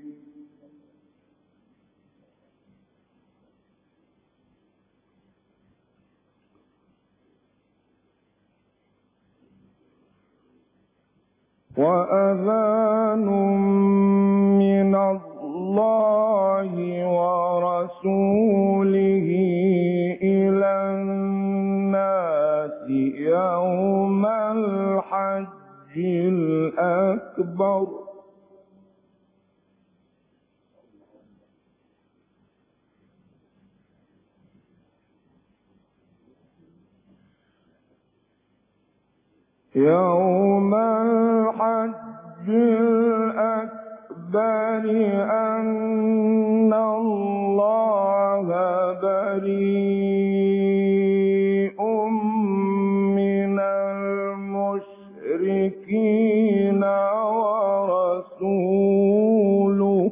وأذان من الله ورسوله إلى الناس يوم الحج الأكبر يوم الحج الأكبر أن الله بريء من المشركين ورسوله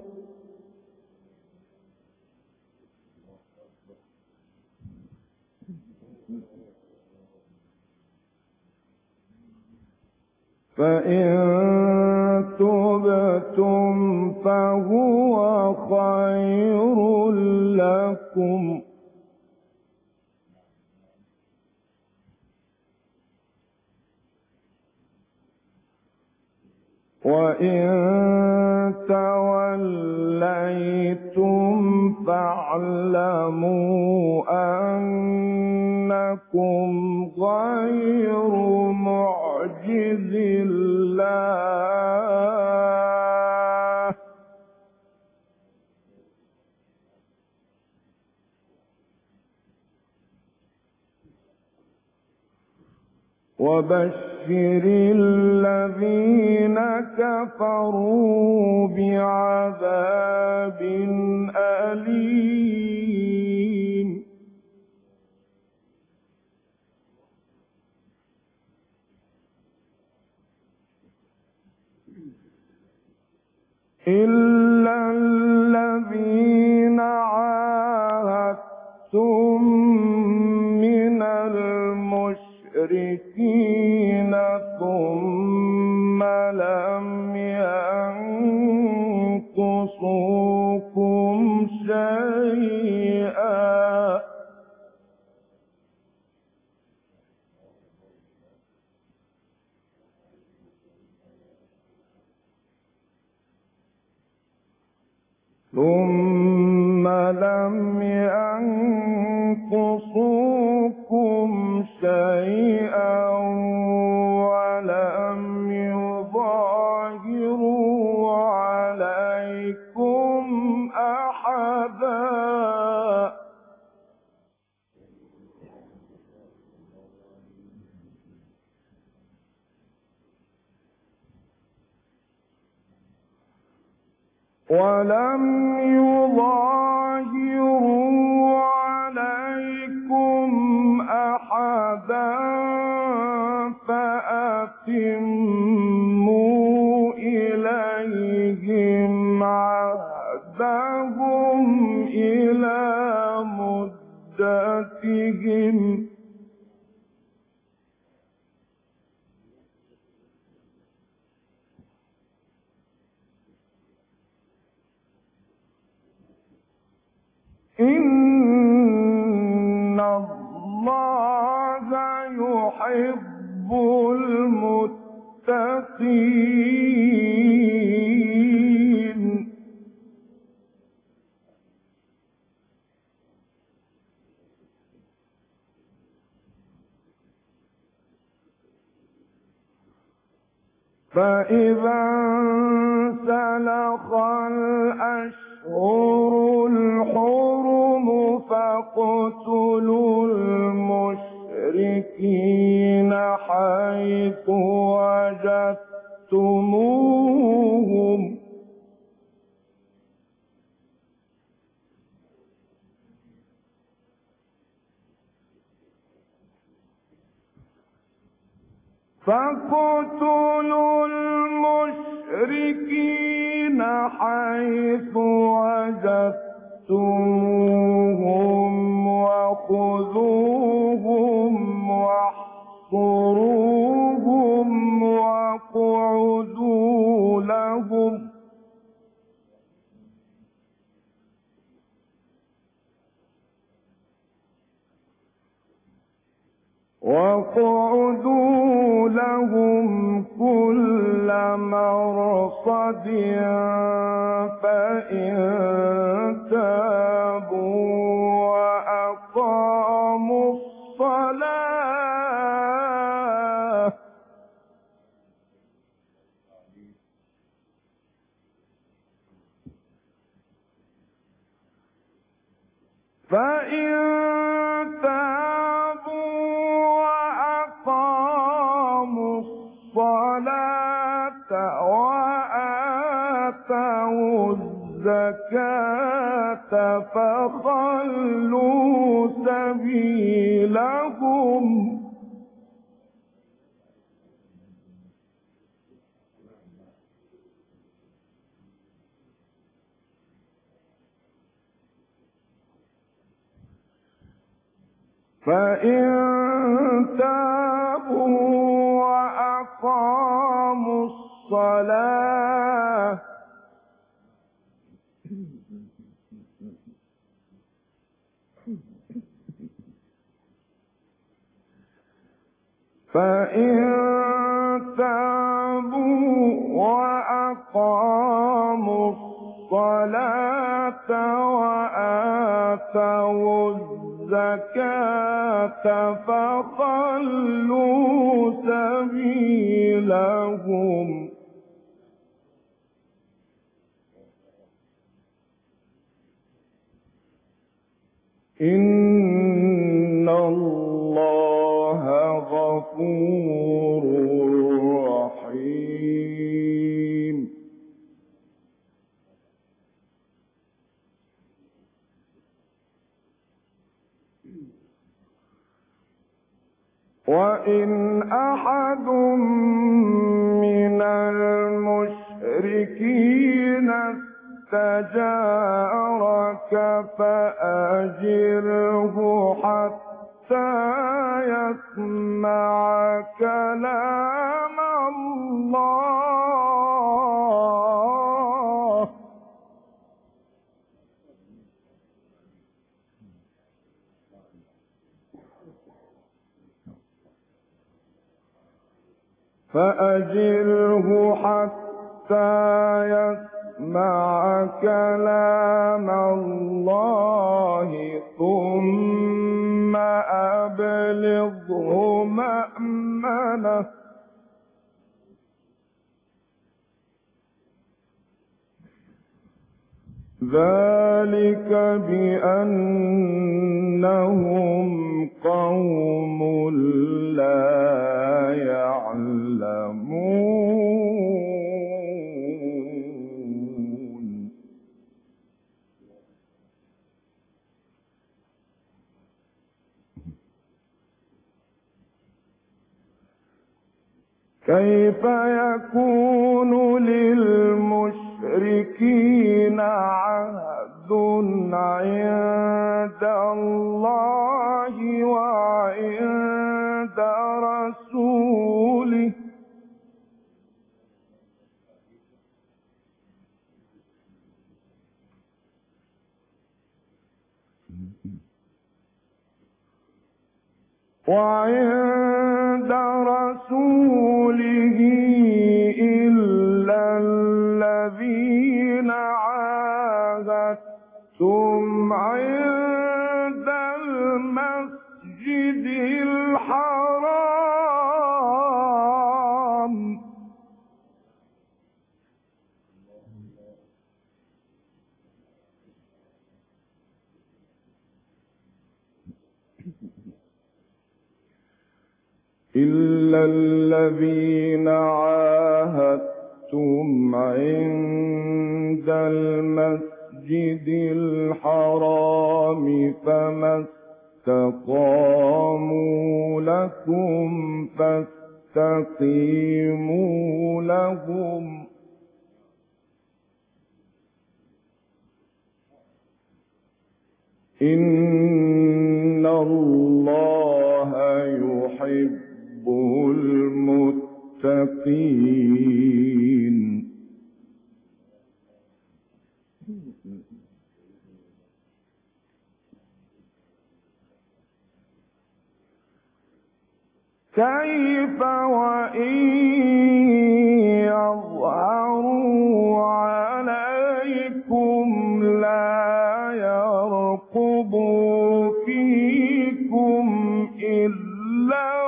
فإن تبتم فهو خير لكم وإن توليتم فاعلموا أنكم غير معجز الله وبشر الذين كفروا بعذاب أليم إلا الذين عاهدتم من المشركين ثم لم ينقصوكم شيئا ثم لم ينقصوكم شيئا ولم يظاهروا عليكم أحدا ولم يظاهروا عليكم أحدا فأتموا إليهم عهدهم إلى مدتهم إن الله يحب المتقين فإذا انسلخ الأشهر الحرم فاقتلوا المشركين حيث وجدتموهم فاقتلوا المشركين حيث وجدتموهم وخذوهم واحصروهم واقعدوا لهم واقعدوا لهم كل مرصد فإن تابوا وأقاموا الصلاة فإن تابوا وأقاموا الصلاة وآتوا الزكاة فخلوا سبيلهم فإن تابوا وأقاموا الصلاة فإن تابوا وأقاموا الصلاة وآتوا الزكاة فخلوا سبيلهم إن الله غفور رحيم وإن أحد من المشركين استجارك فأجره حتى يسمع كلام الله فأجره حتى يسمع كلام الله ثم أبلغه مأمنه ذلك بأنهم قوم لا يعلمون كيف يكون للمشركين عهد عند الله وعند رسوله وعند رسوله إلا الذين عاهدتم عند المسجد الحرام إلا الذين عاهدتم عند المسجد الحرام فما استقاموا لكم فاستقيموا لهم إن الله يحب المتقين كيف وإن يظهروا عليكم لا يرقبوا فيكم إلا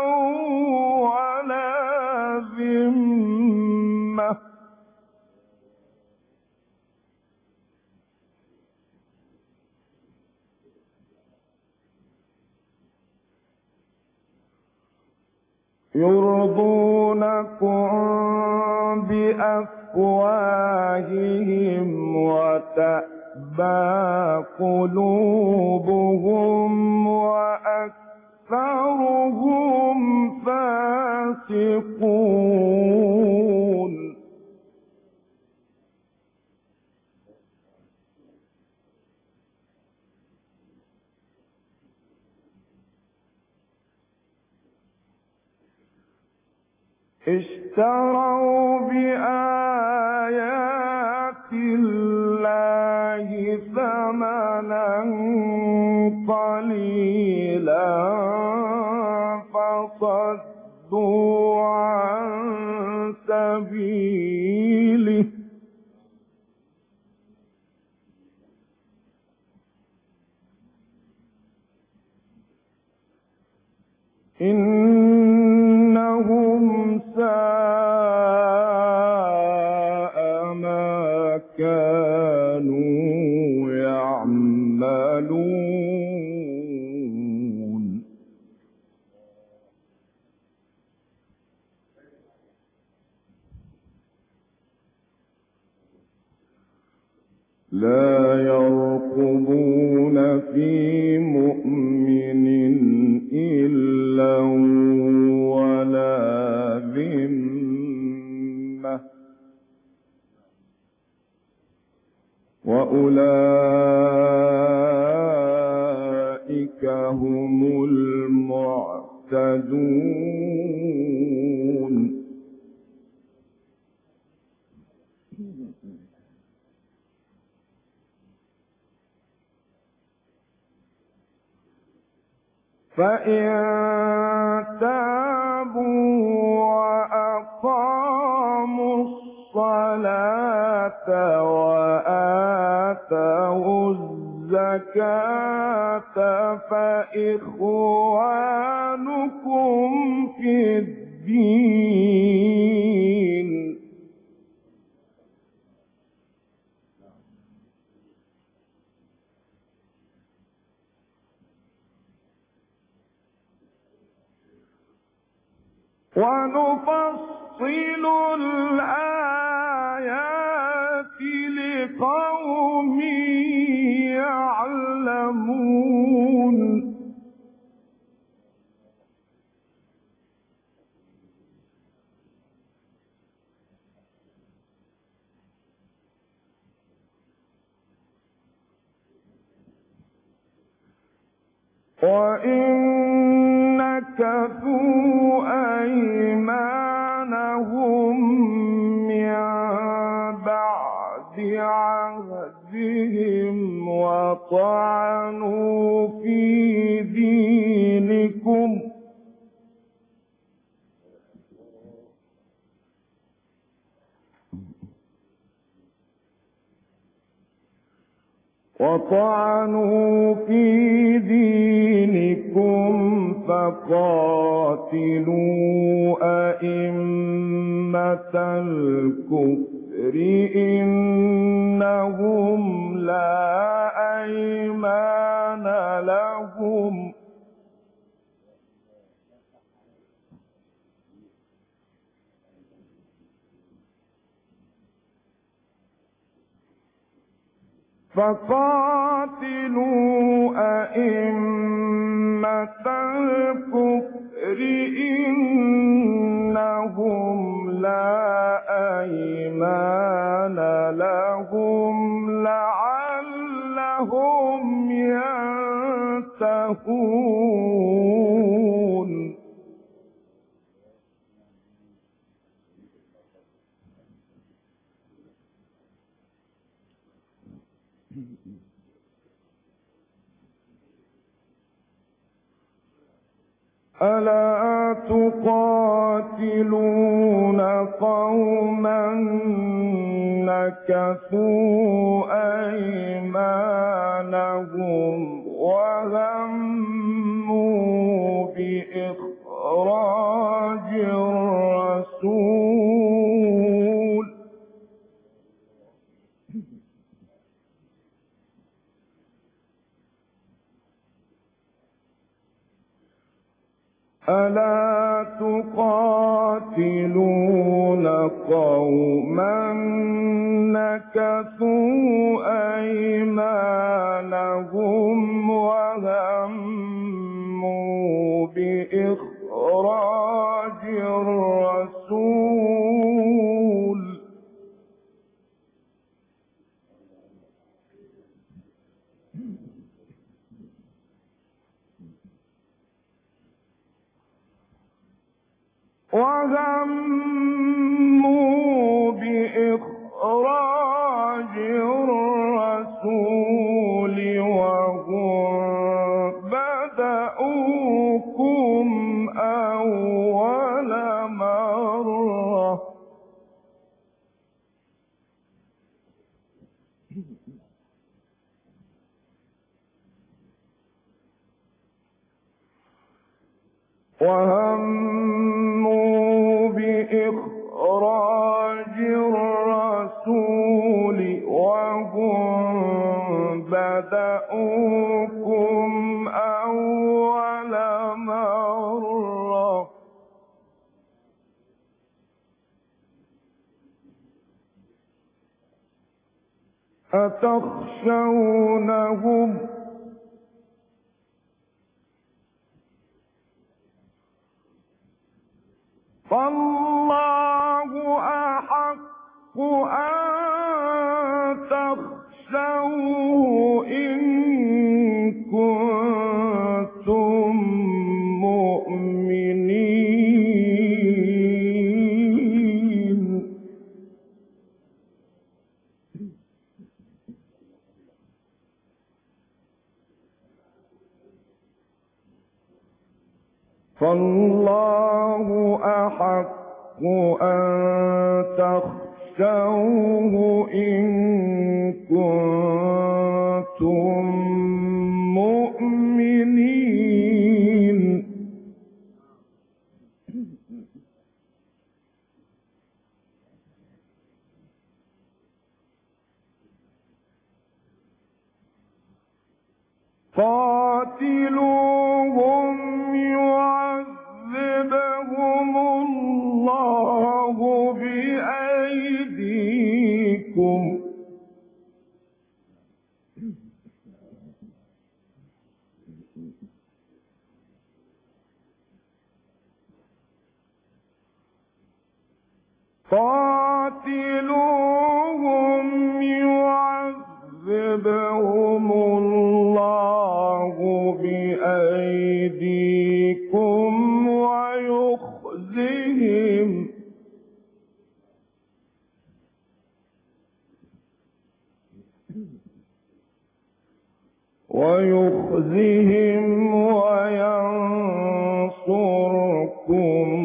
ولا ذمة يرضونكم بأفواههم وتأبى قلوبهم وأكثرهم فاسقون اشتروا بآيات الله ثمنا قليلا فصدوا عن سبيله إنهم ساء ما كانوا يعملون لا يرقبون في مؤمن إلا ولا ذمة وأولئك هم المعتدون فإن تابوا وأقاموا الصلاة وآتوا الزكاة فإخوانكم في الدين ونفصل الآيات لقوم يعلمون وإن نكثوا أيمانهم من بعد عهدهم وطعنوا في دينكم وطعنوا في دينكم فقاتلوا أئمة الكفر إنهم لا أيمان لهم فقاتلوا أئمة الكفر إنهم لا أيمان لهم لعلهم ينتهون ألا تقاتلون قوما نكثوا أيمانهم وهموا بإخراج الرسول ألا تقاتلون قوما نكثوا أيمانهم وهموا بإخراج الرسول وهموا بإخراج الرسول وهم بدأوكم أول مرة أتخشونهم فالله أحق أن تخشوه إن كنتم مؤمنين فالله أحق أن تخشوه إن كنتم مؤمنين قاتلوهم يعذبهم الله بأيديكم قاتلوهم يعذبهم الله بأيديكم ويخزهم ويخزهم وينصركم